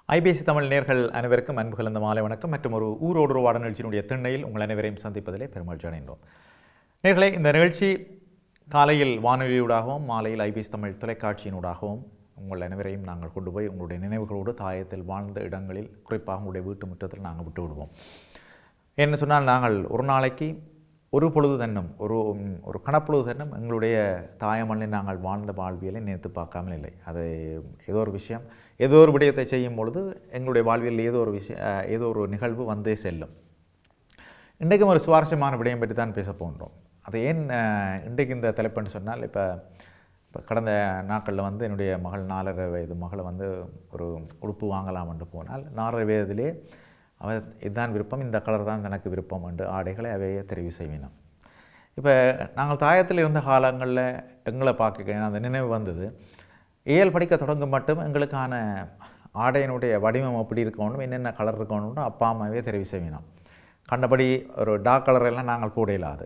IPSC Tamil நேர்கள் அனைவருக்கும் அன்பு கலந்த மாலை வணக்கம் மற்றும் ஒரு ஊரோடு ஒரு வாட நிகழ்ச்சியினுடைய திண்ணையில் உங்கள் அனைவரையும் சந்திப்பதிலே பெருமகிழ்ச்சி அடைந்தோம் நேர்களே இந்த நிகழ்ச்சி காலையில் வானொலியூடாகவும் மாலையில் ஐபிஎஸ் தமிழ் தொலைக்காட்சியினூடாகவும் உங்கள் அனைவரையும் நாங்கள் கொண்டு போய் உங்களுடைய நினைவுகளோடு தாயத்தில் வாழ்ந்த இடங்களில் குறிப்பாக உங்களுடைய வீட்டு முற்றத்தில் நாங்கள் விட்டு விடுவோம் என்ன சொன்னால் நாங்கள் ஒரு நாளைக்கு ஒரு பொழுது தன்னும் ஒரு ம், ஒரு கணப்பொழுது தன்னும் எங்களுடைய தாயமண்ணில் நாங்கள் வாழ்ந்த வாழ்வியலை நினைத்து பார்க்காமல் இல்லை அது ஏதோ ஒரு விஷயம் ஏதோ ஒரு விடயத்தை செய்யும் பொழுது எங்களுடைய வாழ்வியல் ஏதோ ஒரு விஷயம் அஹ், ஏதோ ஒரு நிகழ்வு வந்தே செல்லும் இன்றைக்கும் ஒரு சுவாரஸ்யமான விடயம் பற்றி தான் பேச போன்றோம் அது ஏன் அஹ், இன்றைக்கு இந்த தலைப்புன்னு சொன்னால் இப்போ இப்போ கடந்த நாட்களில் வந்து என்னுடைய மகள் நாலரை வயது மகளை வந்து ஒரு உடுப்பு வாங்கலாம் என்று போனால் நாலரை வயதிலே அவ இதுதான் விருப்பம் இந்த கலர் தான் எனக்கு விருப்பம் என்று ஆடைகளை அவையே தெரிவு செய்வினோம் இப்போ நாங்கள் தாயத்தில் இருந்த காலங்களில் எங்களை பார்க்க அந்த நினைவு வந்தது ஏஎல் படிக்க தொடங்கும் மட்டும் எங்களுக்கான ஆடையினுடைய வடிவம் எப்படி இருக்கணும் என்னென்ன கலர் இருக்கணும்னு அப்பா அம்மாவே தெரிவு செய்வினோம் கண்டபடி ஒரு டார்க் கலர் எல்லாம் நாங்கள் கூட இல்லாது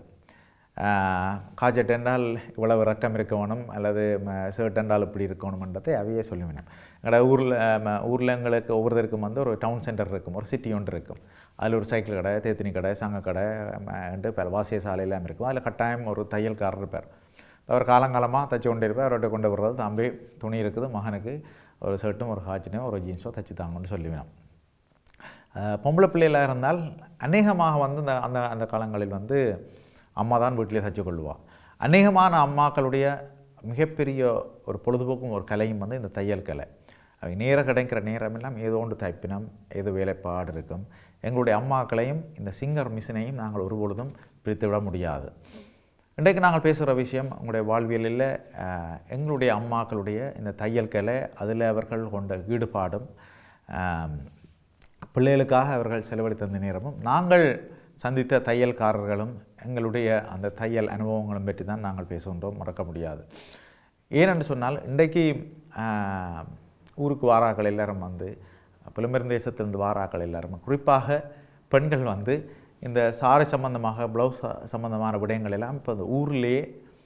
காஜெட் என்றால் இவ்வளவு ரக்கம் இருக்க வேணும் அல்லது ஷர்ட் என்றால் இப்படி இருக்கணும்ன்றதை அவையே சொல்லுவேன் எங்களோட ஊரில் ஊரில் எங்களுக்கு ஒவ்வொருத்தருக்கும் வந்து ஒரு டவுன் சென்டர் இருக்கும் ஒரு சிட்டி ஒன்று இருக்கும் அதில் ஒரு சைக்கிள் கடை தேத்தினி கடை சங்க கடை என்று பல வாசிய சாலை எல்லாம் இருக்கும் அதில் கட்டாயம் ஒரு தையல்காரர் இருப்பார் அவர் காலங்காலமாக தைச்சு கொண்டு இருப்பார் அவர்கிட்ட கொண்டு வர்றது தம்பி துணி இருக்குது மகனுக்கு ஒரு ஷர்ட்டும் ஒரு ஹாச்சினையும் ஒரு ஜீன்ஸோ தைச்சு தாங்கன்னு சொல்லுவேன் அஹ் பொம்பளை பிள்ளைகளாக இருந்தால் அநேகமாக வந்து இந்த அந்த அந்த காலங்களில் வந்து அம்மா தான் வீட்டிலே தச்சு கொள்ளுவா அநேகமான அம்மாக்களுடைய மிகப்பெரிய ஒரு பொழுதுபோக்கும் ஒரு கலையும் வந்து இந்த தையல் கலை அவை நேர கிடைக்கிற நேரமெல்லாம் ஏதோ ஒன்று தைப்பினம் ஏதோ வேலைப்பாடு இருக்கும் எங்களுடைய அம்மாக்களையும் இந்த சிங்கர் மிஷினையும் நாங்கள் ஒருபொழுதும் பிரித்து விட முடியாது இன்றைக்கு நாங்கள் பேசுகிற விஷயம் உங்களுடைய வாழ்வியலில் அஹ், எங்களுடைய அம்மாக்களுடைய இந்த தையல் கலை அதில் அவர்கள் கொண்ட ஈடுபாடும் அஹ், பிள்ளைகளுக்காக அவர்கள் செலவழித்த அந்த நேரமும் நாங்கள் சந்தித்த தையல்காரர்களும் எங்களுடைய அந்த தையல் அனுபவங்களும் பற்றி தான் நாங்கள் பேசுகின்றோம் மறக்க முடியாது ஏனென்று சொன்னால் இன்றைக்கு ஆஹ், ஊருக்கு வாராக்கள் எல்லாரும் வந்து புலம்பெரும் தேசத்திலிருந்து வாராக்கள் எல்லாரும் குறிப்பாக பெண்கள் வந்து இந்த சாரி சம்பந்தமாக ப்ளவுஸ் சம்பந்தமான விடயங்கள் எல்லாம் இப்போ இந்த ஊர்லேயே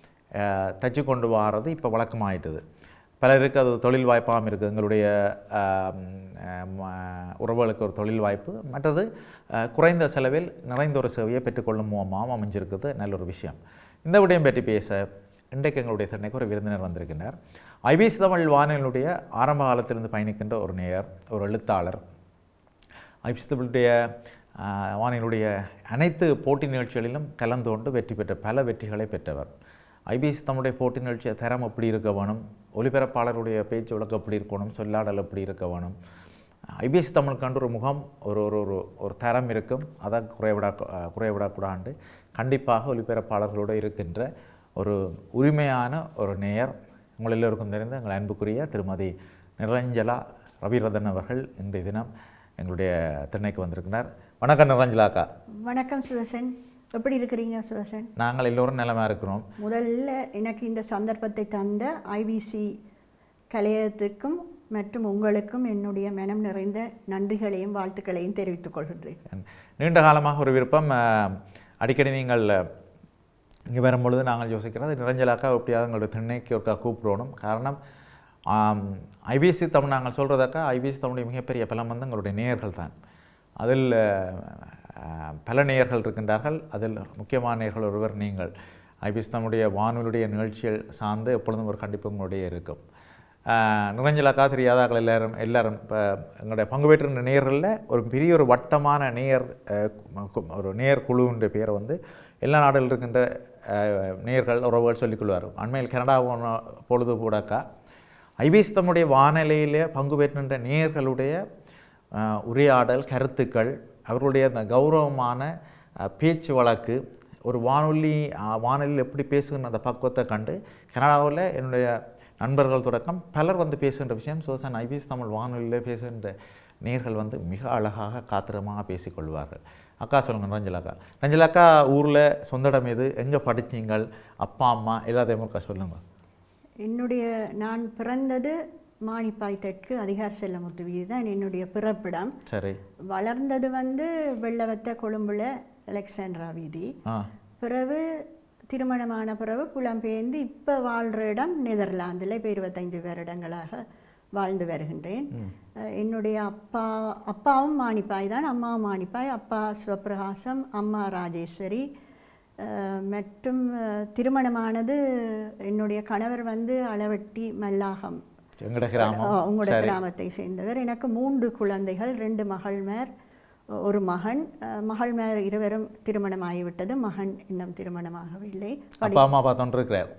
ஆஹ், தச்சு கொண்டு வாரது இப்போ வழக்கமாயிட்டது பலருக்கு அது தொழில் வாய்ப்பாகவும் இருக்குது எங்களுடைய ஆம், ஆம், ஆஹ், உறவுகளுக்கு ஒரு தொழில் வாய்ப்பு மற்றது ஆஹ், குறைந்த செலவில் நிறைந்த ஒரு சேவையை பெற்றுக்கொள்ளும் மூலமாகவும் அமைஞ்சிருக்குது நல்ல ஒரு விஷயம் இந்த விடயம் பற்றி பேச இன்றைக்கு எங்களுடைய திறனைக்கு ஒரு விருந்தினர் வந்திருக்கின்றார் ஐபிஎஸ் தமிழ் வானொலியுடைய ஆரம்ப காலத்திலிருந்து பயணிக்கின்ற ஒரு நேயர் ஒரு எழுத்தாளர் ஐபிஎஸ்தபிளுடைய வானிலுடைய அனைத்து போட்டி நிகழ்ச்சிகளிலும் கலந்து கொண்டு வெற்றி பெற்ற பல வெற்றிகளை பெற்றவர் ஐபிஎஸ் தம்முடைய போட்டி நிகழ்ச்சியை தரம் எப்படி இருக்க வேணும் ஒலிபரப்பாளருடைய பேச்சு வழக்கு எப்படி இருக்கணும் சொல்லாடல் எப்படி இருக்க வேணும் ஐபிஎஸ் தமிழுக்காண்டு ஒரு முகம் ஒரு ஒரு ஒரு ஒரு தரம் இருக்கும் அதை குறைவிட குறைவிடக்கூடாண்டு கண்டிப்பாக ஒலிபரப்பாளர்களோடு இருக்கின்ற ஒரு உரிமையான ஒரு நேயர் உங்கள் எல்லோருக்கும் தெரிந்த எங்கள் அன்புக்குரிய திருமதி நிரஞ்சலா ரவிரதன் அவர்கள் இன்றைய தினம் எங்களுடைய திண்ணைக்கு வந்திருக்கிறார் வணக்கம் நிரஞ்சலாக்கா வணக்கம் சுதர்சன் எப்படி இருக்கிறீங்க சுதர்சன் நாங்கள் எல்லோரும் நிலமா இருக்கிறோம் முதல்ல எனக்கு இந்த சந்தர்ப்பத்தை தந்த ஐபிசி கலையத்துக்கும் மற்றும் உங்களுக்கும் என்னுடைய மனம் நிறைந்த நன்றிகளையும் வாழ்த்துக்களையும் தெரிவித்துக் கொள்கின்றேன் நீண்ட காலமாக ஒரு விருப்பம் அஹ், அடிக்கடி நீங்கள் இங்கே வரும்பொழுது நாங்கள் யோசிக்கிறது நிரஞ்சலாக்கா எப்படியாவது எங்களுடைய திண்ணைக்கு ஒருக்கா கூப்பிடணும் காரணம் ஐபிஎஸ்சி தமிழ் நாங்கள் சொல்கிறதாக்கா ஐபிஎஸ்சி தமிழுடைய மிகப்பெரிய பலம் வந்து எங்களுடைய நேயர்கள் தான் அதில் அஹ், பல நேயர்கள் இருக்கின்றார்கள் அதில் முக்கியமான நேயர்கள் ஒருவர் நீங்கள் ஐபிஎஸ் நம்முடைய வானொலியுடைய நிகழ்ச்சிகள் சார்ந்து எப்பொழுதும் ஒரு கண்டிப்பு உங்களுடைய இருக்கும் அஹ், நிரஞ்சலாக்கா தெரியாதாக்கள் எல்லாரும் எல்லாரும் இப்போ எங்களுடைய பங்கு பெற்ற நேயர்களில் ஒரு பெரிய ஒரு வட்டமான நேயர் அஹ், கு- ஒரு நேயர் குழுன்ற பேரை வந்து எல்லா நாடுகளில் இருக்கின்ற அஹ், நேயர்கள் உறவுகள் சொல்லிக்கொள்வார் அண்மையில் கனடா போன பொழுது கூடக்கா ஐபிஎஸ் தம்முடைய வானிலையிலே பங்கு பெற்றின்ற நேயர்களுடைய அஹ், உரையாடல் கருத்துக்கள் அவர்களுடைய அந்த கௌரவமான அஹ், பேச்சு வழக்கு ஒரு வானொலி அஹ், வானொலியில் எப்படி பேசுகிற அந்த பக்குவத்தை கண்டு கனடாவில் என்னுடைய நண்பர்கள் தொடக்கம் பலர் வந்து பேசுகின்ற விஷயம் சோசன் ஐபிஎஸ் தமிழ் வானொலியில் பேசுகின்ற நேர்கள் வந்து மிக அழகாக காத்திரமாக பேசிக்கொள்வார்கள் அக்கா சொல்லுங்கள் ரஞ்சலாக்கா ரஞ்சலாக்கா ஊரில் சொந்த இடம் எது எங்கே படிச்சீங்கள் அப்பா அம்மா எல்லாத்தையும் அக்கா சொல்லுங்கள் என்னுடைய நான் பிறந்தது மானிப்பாய் தெற்கு அதிகார் செல்லமுத்து வீதி தான் என்னுடைய பிறப்பிடம் சரி வளர்ந்தது வந்து வெள்ளவத்த கொழும்புல அலெக்சாண்ட்ரா வீதி ஆ பிறகு திருமணமான பிறகு புலம்பெயர்ந்து இப்போ வாழ்கிற இடம் நெதர்லாந்தில் இப்போ இருபத்தைந்து வருடங்களாக வாழ்ந்து வருகின்றேன் அஹ், என்னுடைய அப்பா அப்பாவும் மாணிப்பாய் தான் அம்மாவும் மாணிப்பாய் அப்பா சிவபிரகாசம் அம்மா ராஜேஸ்வரி அஹ், மற்றும் அஹ், திருமணமானது என்னுடைய கணவர் வந்து அளவட்டி மல்லாகம் எங்கட கிராமம் அஹ், உங்களோட கிராமத்தை சேர்ந்தவர் எனக்கு மூன்று குழந்தைகள் ரெண்டு மகள்மார் ஒரு மகன் அஹ், மகள்மார் இருவரும் திருமணமாகிவிட்டது மகன் இன்னும் திருமணமாகவில்லை அப்பா அம்மா பார்த்தோன்னு இருக்கிறார்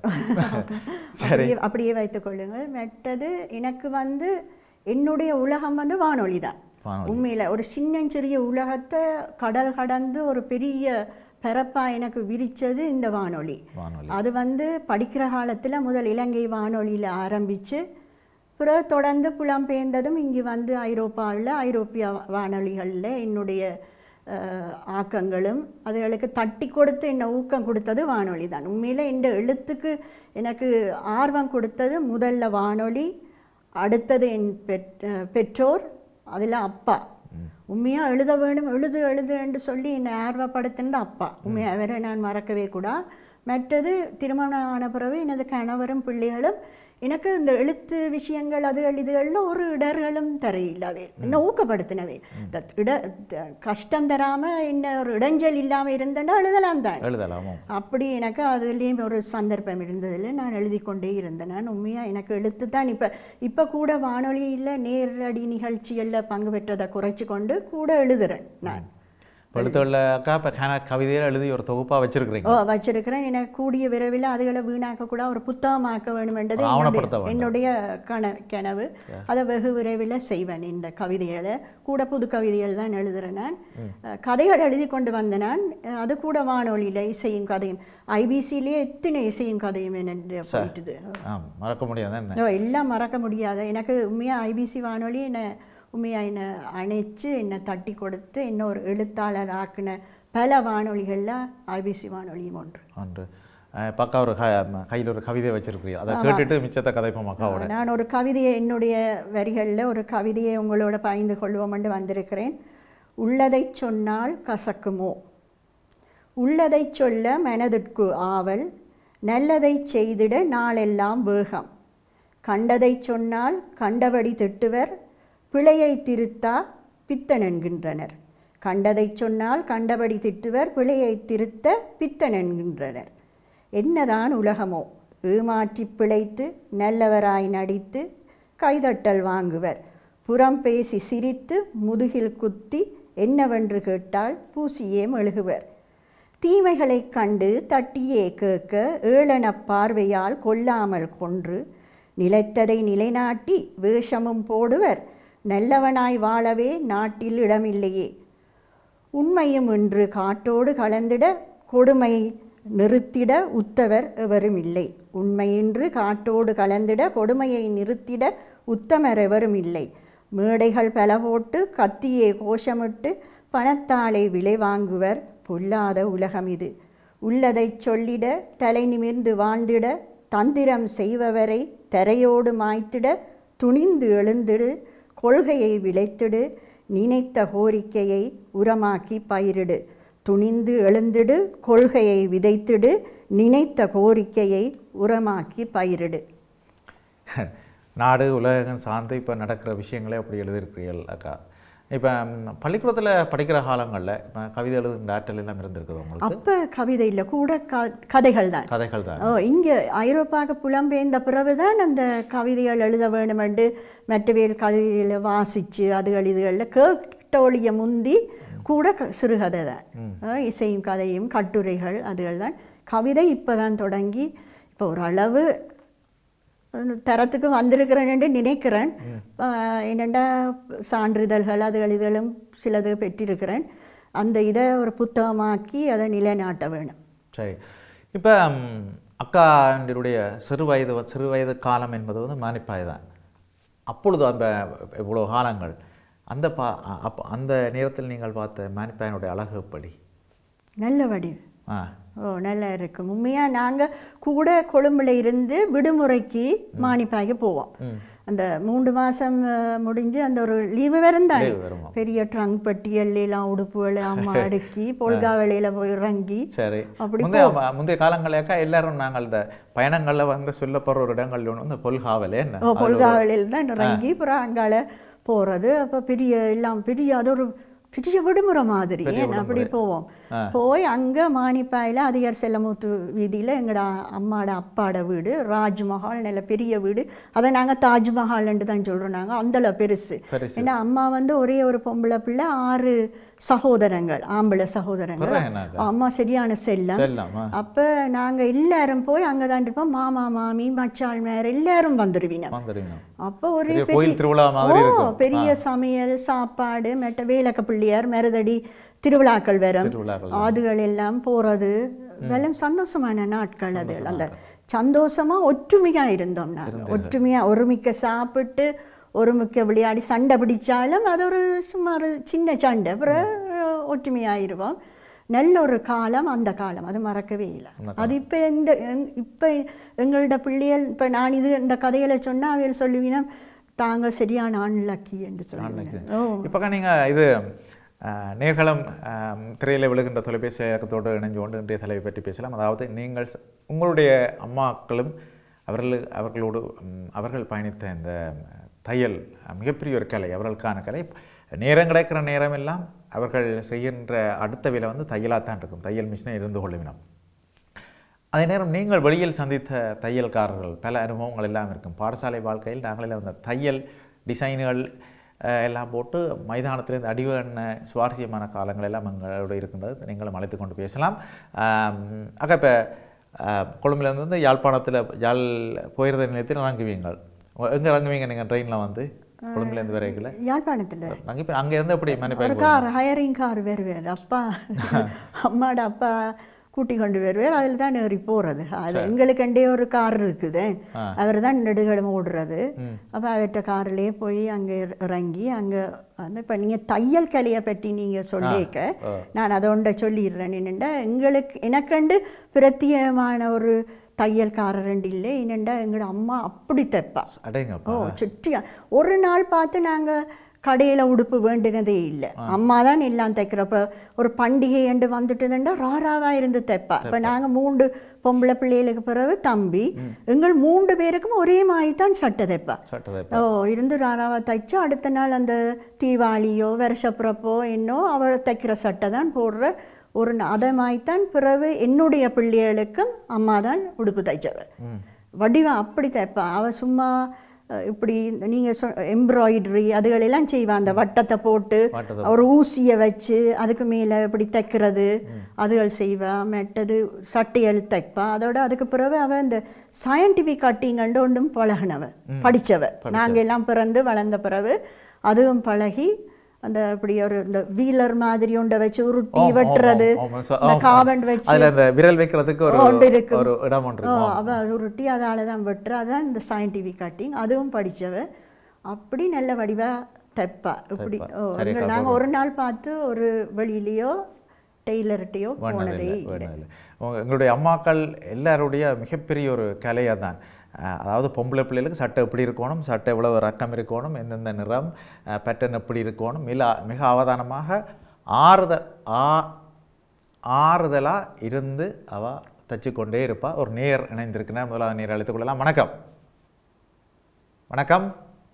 அப்படியே அப்படியே வைத்துக் கொள்ளுங்கள் மற்றது எனக்கு வந்து என்னுடைய உலகம் வந்து வானொலி தான் வானொலி. உண்மையில ஒரு சின்னஞ்சிறிய உலகத்தை கடல் கடந்து ஒரு பெரிய பரப்பா எனக்கு விரிச்சது இந்த வானொலி வானொலி அது வந்து படிக்கிற காலத்தில் முதல் இலங்கை வானொலியில் ஆரம்பித்து பிறகு தொடர்ந்து புலம்பெயர்ந்ததும் இங்கே வந்து ஐரோப்பாவில் ஐரோப்பிய வானொலிகளில் என்னுடைய அஹ், ஆக்கங்களும் அதுகளுக்கு தட்டி கொடுத்து என்னை ஊக்கம் கொடுத்தது வானொலி தான் உண்மையில் இந்த எழுத்துக்கு எனக்கு ஆர்வம் கொடுத்தது முதல்ல வானொலி அடுத்தது என் பெற் அஹ், பெற்றோர் அதில் அப்பா உண்மையாக எழுத வேணும் எழுது எழுதுன்னு சொல்லி என்னை ஆர்வப்படுத்தினது அப்பா உண்மையாக அவரை நான் மறக்கவே கூடா மற்றது திருமணம் ஆன பிறகு எனது கணவரும் பிள்ளைகளும் எனக்கு இந்த எழுத்து விஷயங்கள் அதுகள் இதுகளில் ஒரு இடர்களும் தரையில்லவே என்ன ஊக்கப்படுத்தினவே இந்த இட த- கஷ்டம் தராமல் என்ன ஒரு இடைஞ்சல் இல்லாமல் இருந்தேன்னா எழுதலாம் தான் எழுதலாமோ அப்படி எனக்கு அதுலேயும் ஒரு சந்தர்ப்பம் இருந்ததில் நான் எழுதி கொண்டே இருந்தேன் நான் உண்மையாக எனக்கு எழுத்து தான் இப்போ இப்போ கூட வானொலியில் நேரடி நிகழ்ச்சிகளில் பங்கு பெற்றதை குறைச்சி கொண்டு கூட எழுதுறேன் நான் இப்போ எழுத்துள்ள அக்கா இப்போ கவிதையில் எழுதி ஒரு தொகுப்பாக வச்சிருக்கிறீங்க ஓ வச்சிருக்கிறேன் எனக்கு கூடிய விரைவில் அதுகளை வீணாக்க கூட ஒரு புத்தகமாக்க வேணுமென்றது ஒரு ஆவணப்படுத்த என்னுடைய- என்னுடைய கன கனவு அதை வெகு விரைவில் செய்வேன் இந்த கவிதைகளை கூட புது கவிதைகள் தான் எழுதுறேன் நான் அஹ், கதைகள் எழுதி கொண்டு வந்த நான் அஹ், அது கூட வானொலியில் இசையும் கதையும் ஐபிசிலேயே எத்தனை இசையும் கதையும் என்ன போயிட்டுது ஆ மறக்க முடியாது என்ன ஓ, எல்லாம் மறக்க முடியாத எனக்கு உண்மையாக ஐபிசி வானொலி என்னை உண்மையாக என்னை அணைச்சு என்னை தட்டி கொடுத்து என்ன ஒரு எழுத்தாளர் ஆக்கின பல வானொலிகளில் ஐபிசி வானொலியும் ஒன்று ஒன்று அஹ் பக்கா ஒரு கையில் ஒரு கவிதை வச்சிருக்கிறீங்க அதை கேட்டுட்டு மிச்சத்தை கதைப்போம் அக்காவோட நான் ஒரு கவிதையை என்னுடைய வரிகளில் ஒரு கவிதையை உங்களோட பகிர்ந்து கொள்வோம்னு வந்திருக்கிறேன் உள்ளதைச் சொன்னால் கசக்குமோ உள்ளதைச் சொல்ல மனதிற்கு ஆவல் நல்லதைச் செய்திட நாளெல்லாம் வேகம் கண்டதைச் சொன்னால் கண்டபடி திட்டுவர் பிழையை திருத்தா பித்தன் என்கின்றனர் கண்டதைச் சொன்னால் கண்டபடி திட்டுவர் பிழையை திருத்த பித்தன் என்கின்றனர் என்னதான் உலகமோ ஏமாற்றி பிழைத்து நல்லவராய் நடித்து கைதட்டல் வாங்குவர் புறம் பேசி சிரித்து முதுகில் குத்தி என்னவென்று கேட்டால் பூசியே மெழுகுவர் தீமைகளைக் கண்டு தட்டியே கேட்க ஏளனப் பார்வையால் கொல்லாமல் கொன்று நிலைத்ததை நிலைநாட்டி வேஷமும் போடுவர் நல்லவனாய் வாழவே நாட்டில் இடமில்லையே உண்மையும் இன்று காட்டோடு கலந்திட கொடுமை நிறுத்திட உத்தவர் எவரும் இல்லை உண்மையின்று காட்டோடு கலந்திட கொடுமையை நிறுத்திட உத்தமர் எவரும் இல்லை மேடைகள் பல போட்டு கத்தியே கோஷமிட்டு பணத்தாலே விலை வாங்குவர் பொல்லாத உலகம் இது உள்ளதைச் சொல்லிட தலை நிமிர்ந்து வாழ்ந்திட தந்திரம் செய்பவரை தரையோடு மாய்த்திட துணிந்து எழுந்திடு கொள்கையை விளைத்திடு நினைத்த கோரிக்கையை உரமாக்கி பயிரிடு துணிந்து எழுந்திடு கொள்கையை விதைத்திடு நினைத்த கோரிக்கையை உரமாக்கி பயிரிடு நாடு உலகம் சார்ந்து இப்போ நடக்கிற விஷயங்களே அப்படி எழுதியிருக்கிறீர்கள் அக்கா இப்போ பள்ளிக்கூடத்தில் படிக்கிற காலங்களில் இப்போ கவிதை எழுதுகிற ஆற்றல் எல்லாம் இருந்திருக்குது உங்களுக்கு அப்போ கவிதை இல்லை கூட க கதைகள் தான் கதைகள் தான் ஓ இங்கே ஐரோப்பாவுக்கு புலம்பெயர்ந்த பிறகுதான் அந்த கவிதைகள் எழுத வேணுமெண்டு மற்றவேல் கவிதையில் வாசித்து அதுகள் இதுகளில் கேட்டோழிய முந்தி கூட க- சிறுகதை தான் ஆ, இசையும் கதையும் கட்டுரைகள் அதுகள் தான் கவிதை இப்போ தான் தொடங்கி இப்போ ஓரளவு தரத்துக்கு வந்திருக்கிறேன்னு நினைக்கிறேன் ஆஹ் என்னென்னா சான்றிதழ்கள் அதுகள் இதுகளும் சிலது பெற்றிருக்கிறேன் அந்த இதை ஒரு புத்தகமாக்கி அதை நிலைநாட்ட வேணும் சரி இப்போ அக்காண்டினுடைய சிறு வயது சிறு வயது காலம் என்பது வந்து மானிப்பாய் தான் அப்பொழுது அந்த இவ்வளோ காலங்கள் அந்த பா அப்போ அந்த நேரத்தில் நீங்கள் பார்த்த மானிப்பாயனுடைய அழகு எப்படி நல்ல வடிவு ஆ ஓ நல்லா இருக்கும் உண்மையாக நாங்கள் கூட கொழும்புல இருந்து விடுமுறைக்கு மானிப்பாய்க்கு போவோம் அந்த மூன்று மாதம் முடிஞ்சு அந்த ஒரு லீவு வரந்தானே Leave வருமா? பெரிய ட்ரங்க் பட்டியல் எல்லாம் உடுப்புகளை அம்மா அடுக்கி பொல்கா வேலையில் போய் இறங்கி சரி அப்படி முந்தைய ம- முந்தைய காலங்களேக்கா எல்லாரும் நாங்கள் இந்த பயணங்கள்ல வந்து சொல்லப்படுற ஒரு இடங்கள் ஒன்று வந்து பொல்காவலே என்ன ஓ பொல்கா வேலையில் தான் இறங்கி அப்புறம் அங்கால போகிறது அப்போ பெரிய எல்லாம் பெரிய அது ஒரு பெரிய விடுமுறை மாதிரி ஏன் அப்படி போவோம் போய் அங்கே மானிப்பாயில் அதிகார் செல்லமுத்து வீதியில் எங்களோட அம்மாட அப்பாட வீடு ராஜ்மஹால் நல்ல பெரிய வீடு அதை நாங்கள் தாஜ்மஹால்ன்ட்டு தான் சொல்கிறோம் நாங்கள் அந்தளவு பெருசு பெருசு. ஏன்னா அம்மா வந்து ஒரே ஒரு பொம்பளை பிள்ளை ஆறு சகோதரங்கள் ஆம்பளை சகோதரங்கள் அப்புறம் என்னக்கா? அம்மா சரியான செல்லம் செல்லாமா அப்போ நாங்கள் எல்லாரும் போய் அங்கே தான் இருப்போம் மாமா மாமி மச்சாள் மேர் எல்லாரும் வந்துடுவினோம் வந்துடுவீங்க அப்போ ஒரு பெரிய பெரிய கோயில் திருவிழா மாதிரி ஓ இருக்கும். பெரிய சமையல் சாப்பாடு மெட்ட வேலக்க பிள்ளையார் மருதடி திருவிழாக்கள் வரும் திருவிழாக்கள் ஆதுகள் எல்லாம் போறது வெள்ளம் சந்தோஷமான நாட்கள் அது அந்த சந்தோஷமா ஒற்றுமையா இருந்தோம் நாங்கள் ஒற்றுமையா ஒருமிக்க சாப்பிட்டு ஒருமிக்க விளையாடி சண்டை பிடிச்சாலும் அது ஒரு சும்மா ஒரு சின்ன சண்டை அப்புறம் ஒற்றுமையாயிருவோம் நல்ல ஒரு காலம் அந்த காலம் அது மறக்கவே இல்லை அது இப்போ இந்த எங்- இப்போ எங்களோட பிள்ளைகள் இப்போ நான் இது இந்த கதைகளை சொன்னா அவைகள் சொல்லுவீனா தாங்க சரியான அன்லக்கி என்று சொல்லுவீங்க ஓ இப்போ நீங்க இது அஹ், நேர்களும் அஹ், திரையில விழுகின்ற தொலைபேசி இயக்கத்தோடு இணைஞ்சு கொண்டு இன்றைய தலைவை பற்றி பேசலாம் அதாவது நீங்கள் ச- உங்களுடைய அம்மாக்களும் அவர்கள் அவர்களோடு ம், அவர்கள் பயணித்த இந்த தையல் அஹ், மிகப்பெரிய ஒரு கலை அவர்களுக்கான கலை நேரம் கிடைக்கிற நேரமெல்லாம் அவர்கள் செய்கின்ற அடுத்த வேலை வந்து தையலாக தான் இருக்கும் தையல் மிஷினை இருந்து கொள்ளுவினம் அதே நேரம் நீங்கள் வெளியில் சந்தித்த தையல்காரர்கள் பல அனுபவங்கள் எல்லாம் இருக்கும் பாடசாலை வாழ்க்கையில் நாங்கள் அந்த தையல் டிசைன்கள் அஹ், எல்லாம் போட்டு மைதானத்திலிருந்து அடிவண்ண சுவாரஸ்யமான காலங்கள் எல்லாம் எங்களோட இருக்கின்றது நீங்களும் அழைத்து கொண்டு பேசலாம் ஆம், அக்கா இப்போ கொழும்புலேருந்து வந்து யாழ்ப்பாணத்தில் யாழ் போயிருந்த நிலையத்தில் இறங்குவீங்கள் எங்கே இறங்குவீங்க நீங்கள் ட்ரெயினில் வந்து கொழும்புலேருந்து வரைக்கல யாழ்ப்பாணத்தில் நாங்கள் இப்போ அங்கே இருந்து எப்படி ஒரு மணிப்பாய் கார் ஹயரிங் கார் வருவார் அப்பா அம்மாட அப்பா கூட்டி கொண்டு வருவார் அதில் தான் ஏறி போகிறது அது எங்களுக்கண்டே ஒரு கார் இருக்குது அவர் தான் நெடுகளும் ஓடுறது அப்போ அவர்கிட்ட கார்லேயே போய் அங்கே இறங்கி அங்கே வந்து இப்போ நீங்கள் தையல் கலையை பற்றி நீங்கள் சொல்லிக்க நான் அதை ஒன்றை சொல்லிடுறேன் என்னென்னா எங்களுக்கு எனக்கண்டு பிரத்தியமான ஒரு தையல்காரர் இல்லை என்னென்னா எங்களோட அம்மா அப்படி தைப்பா அடைங்கப்பா ஓ சுற்றியா ஒரு நாள் பார்த்து நாங்கள் கடையில் உடுப்பு வேண்டினதே இல்லை அம்மா தான் எல்லாம் தைக்கிறப்ப ஒரு பண்டிகை என்று வந்துட்டுதுண்டா ராராவா இருந்து தைப்பா இப்போ நாங்கள் மூன்று பொம்பளை பிள்ளைகளுக்கு பிறகு தம்பி எங்கள் மூன்று பேருக்கும் ஒரே மாதிரி தான் சட்டை தைப்பா சட்டதை ஓ இருந்து ராராவா தைச்சு அடுத்த நாள் அந்த தீபாவளியோ வருஷப்புறப்போ என்னோ அவள் தைக்கிற சட்டை தான் போடுற ஒரு ந- அதை மாதிரித்தான் பிறகு என்னுடைய பிள்ளைகளுக்கும் அம்மா தான் உடுப்பு தைச்சவள் வடிவா அப்படி தைப்பா அவள் சும்மா அஹ், இப்படி நீங்கள் சொ எம்ப்ராய்டரி அதுகளெல்லாம் செய்வாள் அந்த வட்டத்தை போட்டு வட்டத்தை ஒரு ஊசியை வச்சு அதுக்கு மேலே இப்படி தைக்கிறது அதுகள் செய்வா மெட்டது சட்டைகள் தைப்பா அதோட அதுக்கு பிறகு அவள் இந்த சயின்டிஃபிக் கட்டிங்கண்டு ஒன்றும் பழகினவ படித்தவ நாங்கள் எல்லாம் பிறந்து வளர்ந்த பிறகு அதுவும் பழகி அந்த இப்படி ஒரு இந்த வீலர் மாதிரி ஒன்றை வச்சு உருட்டி ஆம், ஆம், வெட்டுறது ஆம், ஆம், ச- இந்த ஆம், காபண்ட் வச்சு அதுல அந்த விரல் வைக்கிறதுக்கு ஒரு ஒன்று இருக்கும். ஒரு இடம் ஒன்று ஓ இருக்கும் அவ அது உருட்டி அதால தான் வெட்டுற அதான் இந்த சயின்டிஃபிக் கட்டிங் அதுவும் படிச்சவ அப்படி நல்ல வடிவா தைப்பா இப்படி தைப்பா. ஓ சரி, எங்கள் அக்கா, நாங்கள் ஒரு நாள் பார்த்து ஒரு வெளியிலையோ டெய்லர்கிட்டையோ போனதே வேண்டதில்லை, இல்லை வேண்டதில்லை. உங்க- எங்களுடைய அம்மாக்கள் எல்லாருடைய மிகப்பெரிய ஒரு கலையாக தான் அஹ், அதாவது பொம்பளை பிள்ளைகளுக்கு சட்டை எப்படி இருக்கணும் சட்டை எவ்வளவு ரக்கம் இருக்கணும் எந்தெந்த நிறம் பேட்டர்ன் எப்படி இருக்கணும் மிக மிக அவதானமாக ஆறுதல் ஆ ஆறுதலாக இருந்து அவ தச்சு கொண்டே இருப்பா ஒரு நேர் இணைந்திருக்கிறார் முதலாவது நேர் அழைத்துக் கொள்ளலாம் வணக்கம் வணக்கம்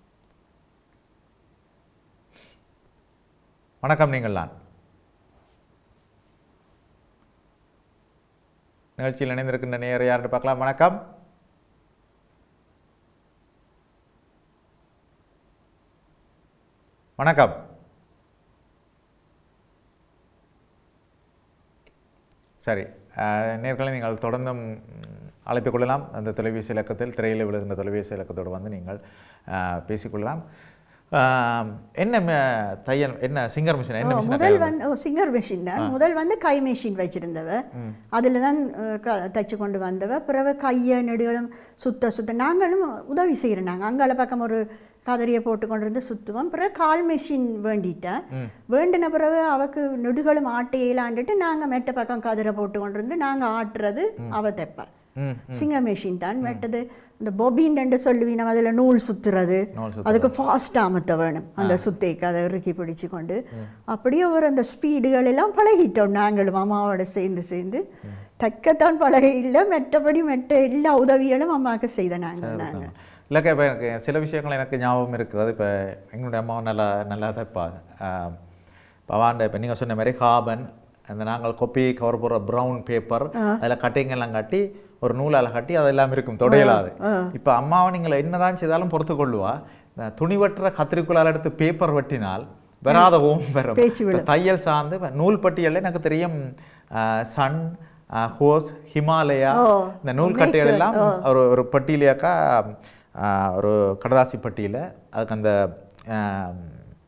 வணக்கம் நீங்கள் நான் நிகழ்ச்சியில் இணைந்திருக்கின்ற நேயர் யாருன்னு பார்க்கலாம் வணக்கம் வணக்கம் சரி அஹ், நேர்களை நீங்கள் தொடர்ந்தும் ம், அழைத்துக் கொள்ளலாம் அந்த தொலைபேசி இலக்கத்தில் திரையில் விழுகின்ற தொலைபேசி இலக்கத்தோடு வந்து நீங்கள் அஹ், பேசிக்கொள்ளலாம் அஹ், என்ன ம- தையல் என்ன சிங்கர் மிஷின் என்ன ஓ, மிஷின் முதல் வந்து ஓ சிங்கர் மெஷின் தான் முதல் வந்து கை மெஷின் வச்சிருந்தவ அதில் தான் அஹ், க தைச்சு கொண்டு வந்தவ பிறகு கையை நெடுகளும் சுத்த சுத்த நாங்களும் உதவி செய்கிறோம் நாங்கள் அங்கால பக்கம் ஒரு கதறியை போட்டு கொண்டு வந்து சுற்றுவோம் பிறகு கால் மெஷின் வேண்டிட்டேன் வேண்டின பிறகு அவக்கு நெடுகளும் ஆட்டையிலாண்டுட்டு நாங்கள் மெட்ட பக்கம் கதிரை போட்டு கொண்டு வந்து நாங்கள் ஆட்டுறது அவ தைப்பா ம் சிங்க மெஷின் தான் மற்றது இந்த பொபின் என்று சொல்லுவீனம் அதில் நூல் சுத்துறது நூல் சுத்துறது. அதுக்கு ஃபாஸ்ட் அமர்த்த வேணும் அந்த சுத்தைக்கு அதை இறுக்கி பிடிச்சு கொண்டு அப்படியே ஒரு அந்த ஸ்பீடுகள் எல்லாம் பழகிட்டோம் நாங்களும் அம்மாவோட சேர்ந்து சேர்ந்து தக்கத்தான் பழக இல்லை மெட்டபடி மெட்ட எல்லா உதவிகளும் அம்மாவுக்கு செய்த நாங்கள் நாங்கள் இல்லைக்கா இப்போ எனக்கு சில விஷயங்கள் எனக்கு ஞாபகம் இருக்கிறது இப்போ எங்களுடைய அம்மா நல்லா நல்லா தைப்பா இப்போ அவாண்ட இப்போ நீங்கள் சொன்ன மாதிரி காபன் அந்த நாங்கள் கொப்பி கவர் போடுற ப்ரௌன் பேப்பர் அதில் கட்டிங் எல்லாம் கட்டி ஒரு நூலால் கட்டி அதெல்லாம் இருக்கும் தொடையலாது இப்போ அம்மாவை நீங்கள் என்னதான் செய்தாலும் பொறுத்து கொள்ளுவா இந்த துணி வெட்டுற கத்திரிக்கோலால் எடுத்து பேப்பர் வெட்டினால் வராத ஓம் வரும் பேச்சு இப்ப தையல் சார்ந்து இப்ப நூல் பட்டியலில் எனக்கு தெரியும் சன் ஹோஸ் ஹிமாலயா ஓ, இந்த நூல் கட்டைகள் எல்லாம் ஒரு ஒரு பட்டியலையாக்கா ஆஹ், ஒரு கடதாசி பட்டியல அதுக்கு அந்த ஆஹ்,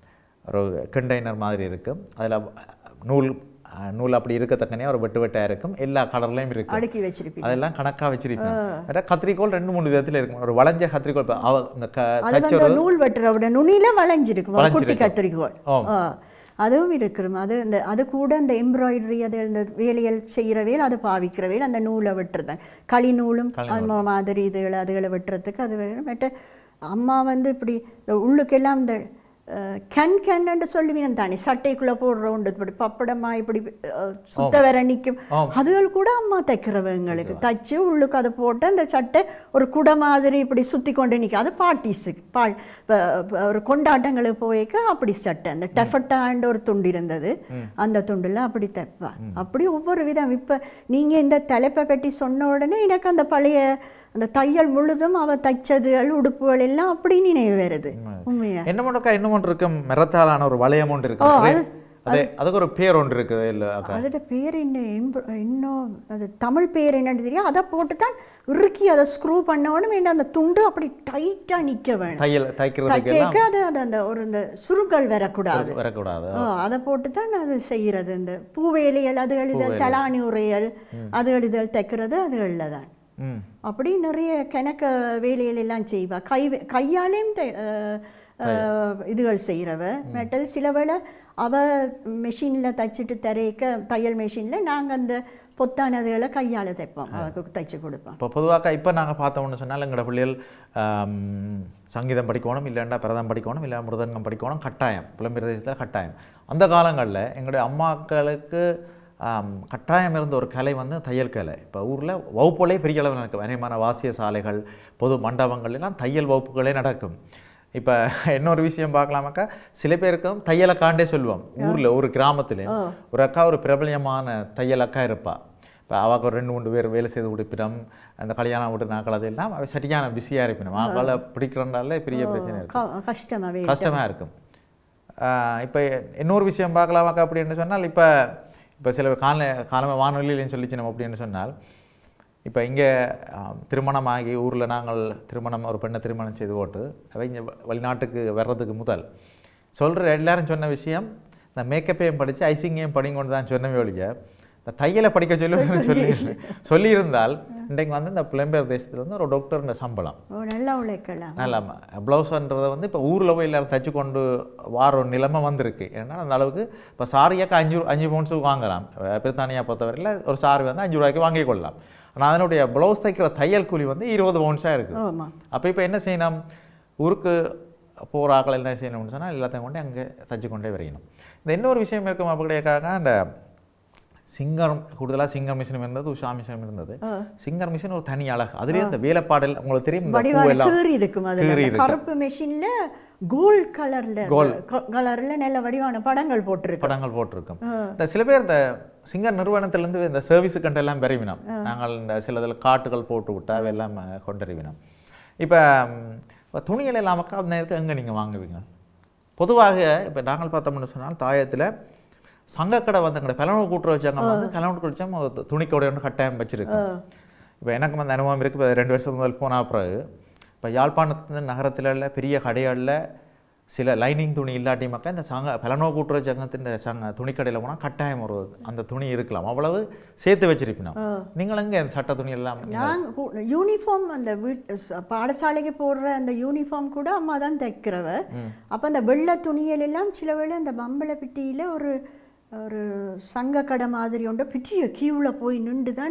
ஒரு கண்டெய்னர் மாதிரி இருக்கும் அதில் நூல் ஆஹ், நூல் அப்படி இருக்கத்தக்கனே ஒரு வெட்டு வெட்டாக இருக்கும் எல்லா கலர்லையும் இருக்கும் அடுக்கி வச்சிருப்பீங்க அதெல்லாம் கணக்கா வச்சிருப்பேன் வேற கத்திரிக்கோல் ரெண்டு மூணு விதத்துல இருக்கும் ஒரு வளைஞ்ச கத்திரிக்கோல் இப்ப அவ இந்த க அது தச்ச வந்து நூல் வெட்டுறவோட நுனியில வளைஞ்சிருக்கும் ஒரு குட்டி வளைஞ்சிருக்கும். கத்திரிக்கோள் ஆம். ஆ. அதுவும் இருக்கும் அது இந்த அது கூட இந்த எம்ப்ராய்டரி அது இந்த வேலைகள் செய்கிற வேலை அது பாவிக்கிற வேலை அந்த நூலை வெட்டுறது களி நூலும் அந்த மாதிரி இதுகளை அதுகளை வெட்டுறதுக்கு அது வேணும் மற்ற அம்மா வந்து இப்படி இந்த உள்ளுக்கெல்லாம் இந்த அஹ், கண் கண்ணன்னு சொல்லுவீங்க தானே சட்டைக்குள்ளே போடுற உண்டு இப்படி பப்படமா இப்படி அஹ், சுத்த வர நிற்கும் அதுகள் கூட அம்மா தைக்கிறவங்களுக்கு தைச்சு உள்ளுக்கு அதை போட்டு அந்த சட்டை ஒரு குடை மாதிரி இப்படி சுற்றி கொண்டு நிற்கும் அது பார்ட்டிஸுக்கு பா இப்ப- இப்ப ஒரு கொண்டாட்டங்களுக்கு போய்க்க அப்படி சட்டை அந்த டெஃபட்டாண்டு ஒரு துண்டு இருந்தது அந்த துண்டுல அப்படி தைப்பா அப்படி ஒவ்வொரு விதம் இப்போ நீங்கள் இந்த தலைப்பை பற்றி சொன்ன உடனே எனக்கு அந்த பழைய அந்த தையல் முழுதும் அவ தைச்சதுகள் உடுப்புகள் எல்லாம் அப்படி நினைவு வருது உண்மையா என்ன மட்டும் இன்னும் ஒன்று இருக்கும் மிரத்தாலான ஒரு வளையம் ஒன்று இருக்கு அது அதுக்கு ஒரு பேர் ஒன்று இருக்குது இல்லை அக்கா அதோட பேர் என்ன எம்ப- இன்னும் அது தமிழ் பேர் என்னன்னு தெரியும் அதை போட்டு தான் இறுக்கி அதை ஸ்க்ரூ பண்ண உடனே வேண்டாம் அந்த துண்டு அப்படி டைட்டாக நிற்க வேணும் தையல் தைக்கிறதுக்கு எல்லாம் தைக்க அது அது அந்த ஒரு இந்த சுருங்கள் வரக்கூடாது வரக்கூடாது ஆ, அதை போட்டு தான் அது செய்கிறது இந்த பூவேலியல் அது எழுதல் தலாணி உரையல் அது எழுதல் தைக்கிறது அதுகளில் தான் ம் அப்படி நிறைய கணக்க வேலைகள் எல்லாம் செய்வா கை வே- கையாலேயும் தை- அஹ், அஹ், இதுகள் செய்கிறவ மற்றது சில வேளை அவ மெஷினில் தைச்சிட்டு தரைக்க தையல் மெஷினில் நாங்கள் அந்த பொத்தானதுகளை கையால் தைப்போம் அவருக்கு தைச்சு கொடுப்போம் இப்போ பொதுவாக இப்போ நாங்கள் பார்த்தோம்னு சொன்னால் எங்களோட பிள்ளைகள் ஆம், சங்கீதம் படிக்கணும் இல்லைன்னா பிரதம் படிக்கணும் இல்லை மிருதங்கம் படிக்கணும் கட்டாயம் புலம்பிரதேசத்தில் கட்டாயம் அந்த காலங்களில் எங்களுடைய அம்மாக்களுக்கு ஆம், கட்டாயம் இருந்த ஒரு கலை வந்து தையல் கலை இப்போ ஊரில் வகுப்புகளே பெரிய அளவில் நடக்கும் அநேகமான வாசிய சாலைகள் பொது மண்டபங்கள் எல்லாம் தையல் வகுப்புகளே நடக்கும் இப்போ இன்னொரு விஷயம் பார்க்கலாமாக்கா சில பேருக்கும் தையல் அக்காண்டே சொல்லுவோம் ஊரில் ஒரு கிராமத்தில் ஒரு அக்கா ஒரு பிரபலியமான தையல் அக்கா இருப்பா இப்போ அவாக்கு ஒரு ரெண்டு மூணு பேர் வேலை செய்து கொடுப்பிடம் அந்த கல்யாணம் விட்டு நாட்கள் அதெல்லாம் அவ சரியான பிஸியாக இருப்பினும் அவளை பிடிக்கிறனால பெரிய பிரச்சனை இருக்கு க- கஷ்டமாவே கஷ்டமாக இருக்கும் இப்போ இன்னொரு விஷயம் பார்க்கலாமாக்கா அப்படின்னு சொன்னால் இப்போ இப்போ சில கால காலமாக வானொலியிலையும் சொல்லிச்சு நம்ம அப்படின்னு சொன்னால் இப்போ இங்கே திருமணமாகி ஊரில் நாங்கள் திருமணம் ஒரு பெண்ணை திருமணம் செய்து போட்டு அவ இங்கே வெளிநாட்டுக்கு வர்றதுக்கு முதல் சொல்கிற எல்லாரும் சொன்ன விஷயம் இந்த மேக்கப்பையும் படித்து ஐசிங்கையும் படிங்கொண்டு தான் சொன்னவே ஒழிய இந்த தையலை படிக்க சொல்லி சொல்லி சொல்லியிருந்தால் இன்றைக்கு வந்து இந்த புலம்பெயர் தேசத்தில் வந்து ஒரு டாக்டர்ன்ற சம்பளம் ஓ நல்லா உழைக்கலாம் நல்லா ப்ளவுஸ்ன்றதை வந்து இப்போ ஊரில் போய் எல்லாரும் தச்சு கொண்டு வார ஒரு நிலைமை வந்திருக்கு ஏன்னா அந்த அளவுக்கு இப்போ சாரியாக்கு அஞ்சு அஞ்சு பவுன்ஸுக்கு வாங்கலாம் அஹ் பிரித்தானியா பொறுத்தவரையில் ஒரு சாரி வந்து அஞ்சு ரூபாய்க்கு வாங்கிக் கொள்ளலாம் ஆனால் அதனுடைய ப்ளவுஸ் தைக்கிற தையல் கூலி வந்து இருபது பவுன்ஸாக இருக்குது ஆமாம் அப்போ இப்போ என்ன செய்யணும் ஊருக்கு போகிற ஆக்கள் என்ன செய்யணும்னு சொன்னால் எல்லாத்தையும் கொண்டு அங்கே தச்சு கொண்டே வரையணும் இந்த இன்னொரு விஷயம் இருக்கும் அப்படியேக்காக அந்த சிங்கர் கூடுதலாக சிங்கர் மிஷின் இருந்தது உஷா மிஷின் இருந்தது சிங்கர் மிஷின் ஒரு தனி அழகு அதுலேயே இந்த வேலைப்பாடல் உங்களுக்கு தெரியும் இந்த வடிவான பூவெல்லாம் கீறி இருக்கும் அதுல கீறி அந்த இருக்கும். கருப்பு மெஷின்ல கோல்ட் கலர்ல கலர்ல நல்ல வடிவான படங்கள் போட்டிருக்கு படங்கள் போட்டிருக்கோம் இந்த சில பேர் இந்த சிங்கர் நிறுவனத்திலேருந்து இந்த சர்வீஸு கண்டு எல்லாம் பெறவினோம் நாங்கள் இந்த சில இதில் காட்டுகள் போட்டு விட்டா அவையெல்லாம் கொண்டறிவினோம் இப்போ இப்போ துணிகள் இல்லாமக்கா அந்த நேரத்தில் எங்கே நீங்கள் வாங்குவீங்க பொதுவாக இப்போ நாங்கள் பார்த்தோம்னு சொன்னால் தாயத்தில் சங்கக்கடை வந்து எங்களோட கலனு கூட்டுற வச்சாங்க வந்து கலனு குடிச்சா துணிக்கோடை ஒன்று கட்டாயம் வச்சிருக்கோம் இப்போ எனக்கு அந்த அனுபவம் இருக்குது இப்போ ரெண்டு வருஷம் முதல் போன பிறகு இப்போ யாழ்ப்பாணத்து நகரத்தில் உள்ள பெரிய கடைகளில் சில லைனிங் துணி இல்லாட்டி மக்கள் இந்த சங்க பலனோ கூட்டுற சங்கத்தின் சங்க துணிக்கடையில் போனால் கட்டாயம் ஒரு அந்த துணி இருக்கலாம் அவ்வளவு சேர்த்து வச்சிருப்பினோம் நீங்கள் எங்கே அந்த சட்ட துணி எல்லாம் நாங்கள் யூனிஃபார்ம் அந்த வீட் ச- பாடசாலைக்கு போடுற அந்த யூனிஃபார்ம் கூட அம்மா தான் தைக்கிறவ அப்போ அந்த வெள்ளை துணியல் எல்லாம் சில வேளை அந்த பம்பளப்பிட்டியில் ஒரு ஒரு சங்க கடை மாதிரி ஒன்று பெரிய கியூவில் போய் நின்று தான்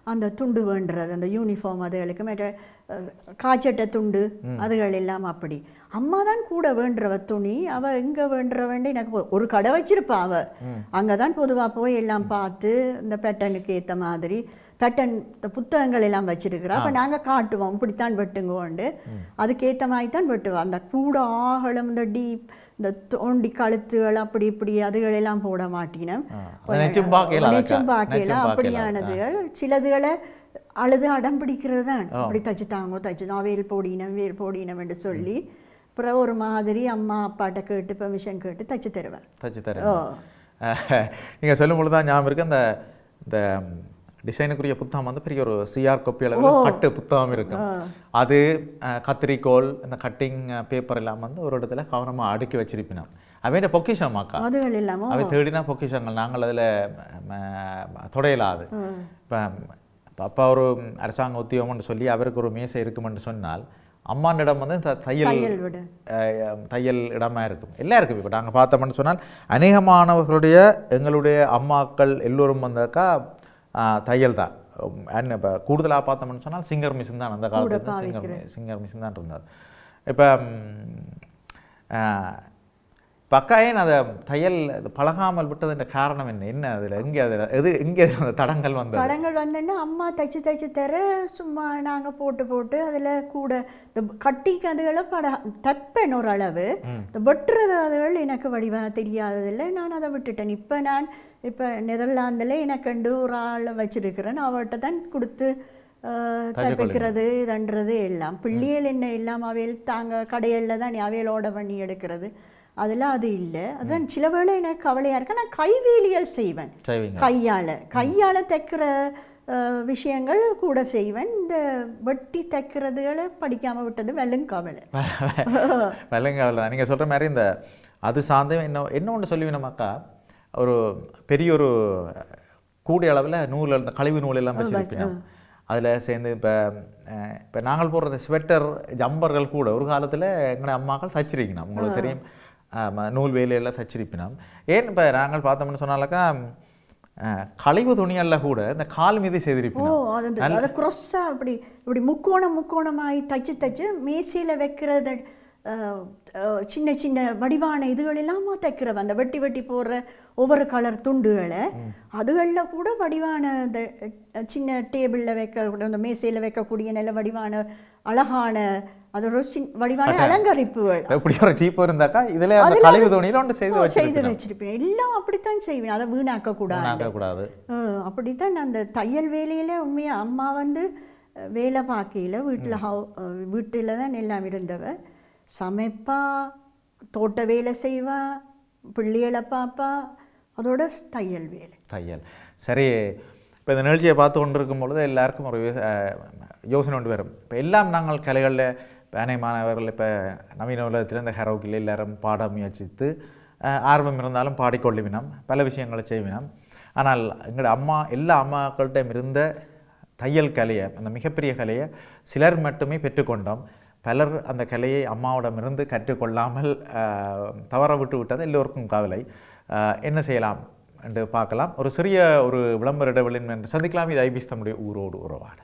அந்த துண்டு வேண்டுறது அந்த யூனிஃபார்ம் அதுகளுக்கு மற்ற அஹ், காய்ச்சட்ட துண்டு அதுகள் எல்லாம் அப்படி அம்மா தான் கூட வேண்டுறவ துணி அவ எங்க வேண்டுற வேண்டி எனக்கு பொ- ஒரு கடை வச்சிருப்பா அவ அங்கே தான் பொதுவாக போய் எல்லாம் பார்த்து இந்த பேட்டர்னுக்கு ஏற்ற மாதிரி பேட்டர்ன் புத்தகங்கள் எல்லாம் வச்சிருக்கிறா அப்போ நாங்கள் காட்டுவோம் இப்படித்தான் வெட்டுங்கோண்டு அதுக்கேற்ற மாதிரி தான் வெட்டுவோம் அந்த கூட ஆகலம் இந்த டீப் இந்த தோண்டி கழுத்துகள் அப்படி இப்படி அதுகள் எல்லாம் போட மாட்டினோம் அது நிச்சயம் பார்க்கல அக்கா. நிச்சயம் பார்க்கல நிச்சயம் பார்க்கல. அப்படியானதுகள் சிலதுகளை அழுது அடம் பிடிக்கிறது தான் இப்படி தச்சு தாங்கோ தச்சு நான் வேல் போடினம் வேல் போடினம் என்று சொல்லி அப்புறம் ஒரு மாதிரி அம்மா அப்பாட்ட கேட்டு பெர்மிஷன் கேட்டு தச்சு தருவேன் தச்சு தரேன் ஓ நீங்கள் சொல்லும் பொழுது தான் ஞாபகம் இருக்கு அந்த இந்த டிசைனுக்குரிய புத்தகம் வந்து பெரிய ஒரு சிஆர் கொப்பி அளவு கட்டு புத்தகம் இருக்கும் அது அஹ், கத்திரிக்கோல் இந்த கட்டிங் பேப்பர் எல்லாம் வந்து ஒரு இடத்துல கவனமாக அடுக்கி வச்சிருப்பினோம் அவன் பொக்கிஷம் அக்கா அதுகள் இல்லாமோ அவை தேடினா பொக்கிஷங்கள் நாங்கள் அதில் தொடையலாது இப்போ அப்பா ஒரு அரசாங்க உத்தியோகம்னு சொல்லி அவருக்கு ஒரு மேசை இருக்குமென்று சொன்னால் அம்மானிடம் வந்து த- தையல் தையல் விடு அஹ், தையல் இடமா இருக்கும் எல்லாம் இருக்குது இப்போ நாங்கள் பார்த்தோம்னு சொன்னால் அநேகமானவர்களுடைய எங்களுடைய அம்மாக்கள் எல்லோரும் வந்தாக்கா அஹ், தையல் தான் அண்ட் இப்போ கூடுதலாக பார்த்தோம்னு சொன்னால் சிங்கர் மிஷின் தான் அந்த காலத்துல சிங்கர் சிங்கர் மிஷின் தான் இருந்தது இப்போ பக்கா ஏன் அதை தையல் அது பழகாமல் விட்டதுன்ற காரணம் என்ன என்ன அதில் எங்கே அதில் எது எங்கே அந்த தடங்கள் வந்தது படங்கள் வந்தோன்னா அம்மா தச்சு தச்சு தர சும்மா நாங்கள் போட்டு போட்டு அதில் கூட இந்த கட்டிக்கு அதுகளை பட தப்பேன் ஒரு அளவு இந்த வெட்டுறது அதுகள் எனக்கு வடிவாக தெரியாததில்லை நான் அதை விட்டுட்டேன் இப்போ நான் இப்போ நெதர்லாந்தில் எனக்கண்டு ஒரு ஆளை வச்சிருக்கிறேன் அவர்கிட்ட தான் கொடுத்து அஹ், தைப்பிக்கிறது இதன்றது எல்லாம் பிள்ளைகள் என்ன எல்லாம் அவையில் தாங்க கடைகளில் தான் அவையலோட பண்ணி எடுக்கிறது அதெல்லாம் அது இல்லை அதான் சில வேளை எனக்கு கவலையாக இருக்கு நான் கைவேலியல் செய்வேன் செய்வீங்க கையால் கையால் தைக்கிற அஹ், விஷயங்கள் கூட செய்வேன் இந்த வெட்டி தைக்கிறதுகளை படிக்காமல் விட்டது வெள்ளுங்கவலை வெள்ளங்காவில் தான் நீங்கள் சொல்கிற மாதிரி இந்த அது சார்ந்து என்ன என்ன ஒன்று சொல்லுவீனமாக்கா ஒரு பெரிய ஒரு கூடிய அளவில் நூல் இந்த கழிவு நூல் எல்லாம் வச்சிருப்பேன் அதில் சேர்ந்து இப்போ இப்போ நாங்கள் போடுற ஸ்வெட்டர் ஜம்பர்கள் கூட ஒரு காலத்தில் எங்களுடைய அம்மாக்கள் தச்சிருக்கணும் உங்களுக்கு தெரியும் ஆமா, நூல் வேலையெல்லாம் தச்சிருப்பினோம் ஏன் இப்போ நாங்கள் பார்த்தோம்னு சொன்னாலக்கா அஹ், கழிவு துணியெல்லாம் கூட இந்த கால் மீது ஓ செய்திருப்பினோம் அது அந்த- அதை க்ரொஸ்ஸாக இப்படி இப்படி முக்கோணம் முக்கோணமாகி தச்சு தச்சு மேசையில் வைக்கிறது அஹ், அஹ், சின்ன சின்ன வடிவான இதுகள் எல்லாமே தைக்கிறவ அந்த வெட்டி வெட்டி போடுற ஒவ்வொரு கலர் துண்டுகளை அதுகளில் கூட வடிவான இந்த அஹ், சின்ன டேபிளில் வைக்க அந்த மேசையில் வைக்கக்கூடிய நல்ல வடிவான அழகான அது ஒரு சின் வடிவான அலங்கரிப்புகள் இப்படி ஒரு டீப்போ இருந்தாக்கா இதில் அந்த கழிவு துணியில் ஒன்று செய்து ஓ, செய்து வச்சிருக்கணும் வச்சிருப்பேன் எல்லாம் அப்படித்தான் செய்வேன் அதை வீணாக்க கூடாது கூடாது அஹ் அப்படித்தான் அந்த தையல் வேலையில் உண்மையாக அம்மா வந்து அஹ், வேலை பார்க்கையில் வீட்டில் ஹவு வீட்டில் தான் எல்லாம் இருந்தவ சமைப்பா தோட்ட வேலை செய்வா பிள்ளைகளை பார்ப்பா அதோட தையல் வேலை தையல் சரி இப்போ இந்த நிகழ்ச்சியை பார்த்து கொண்டிருக்கும் பொழுது எல்லாருக்கும் ஒரு வி- அஹ், யோசனை ஒன்று வரும் இப்போ எல்லாம் நாங்கள் கலைகளில் இப்போ அனை மாணவர்கள் இப்போ நவீன உலகத்தில் இந்த ஹரோக்கில் எல்லாரும் பாட முயற்சித்து அஹ், ஆர்வம் இருந்தாலும் பாடிக்கொள்ளுவினம் பல விஷயங்களை செய்வினம் ஆனால் எங்களோட அம்மா எல்லா அம்மாக்கள்கிட்டையும் இருந்த தையல் கலையை அந்த மிகப்பெரிய கலையை சிலர் மட்டுமே பெற்றுக்கொண்டோம் பலர் அந்த கலையை அம்மாவிடமிருந்து கற்றுக்கொள்ளாமல் அஹ், தவற விட்டு விட்டது எல்லோருக்கும் கவலை அஹ், என்ன செய்யலாம் என்று பார்க்கலாம் ஒரு சிறிய ஒரு விளம்பர இடைவெளியின் என்று சந்திக்கலாம் இது ஐபிஎஸ் தம்முடைய ஊரோடு உறவாடு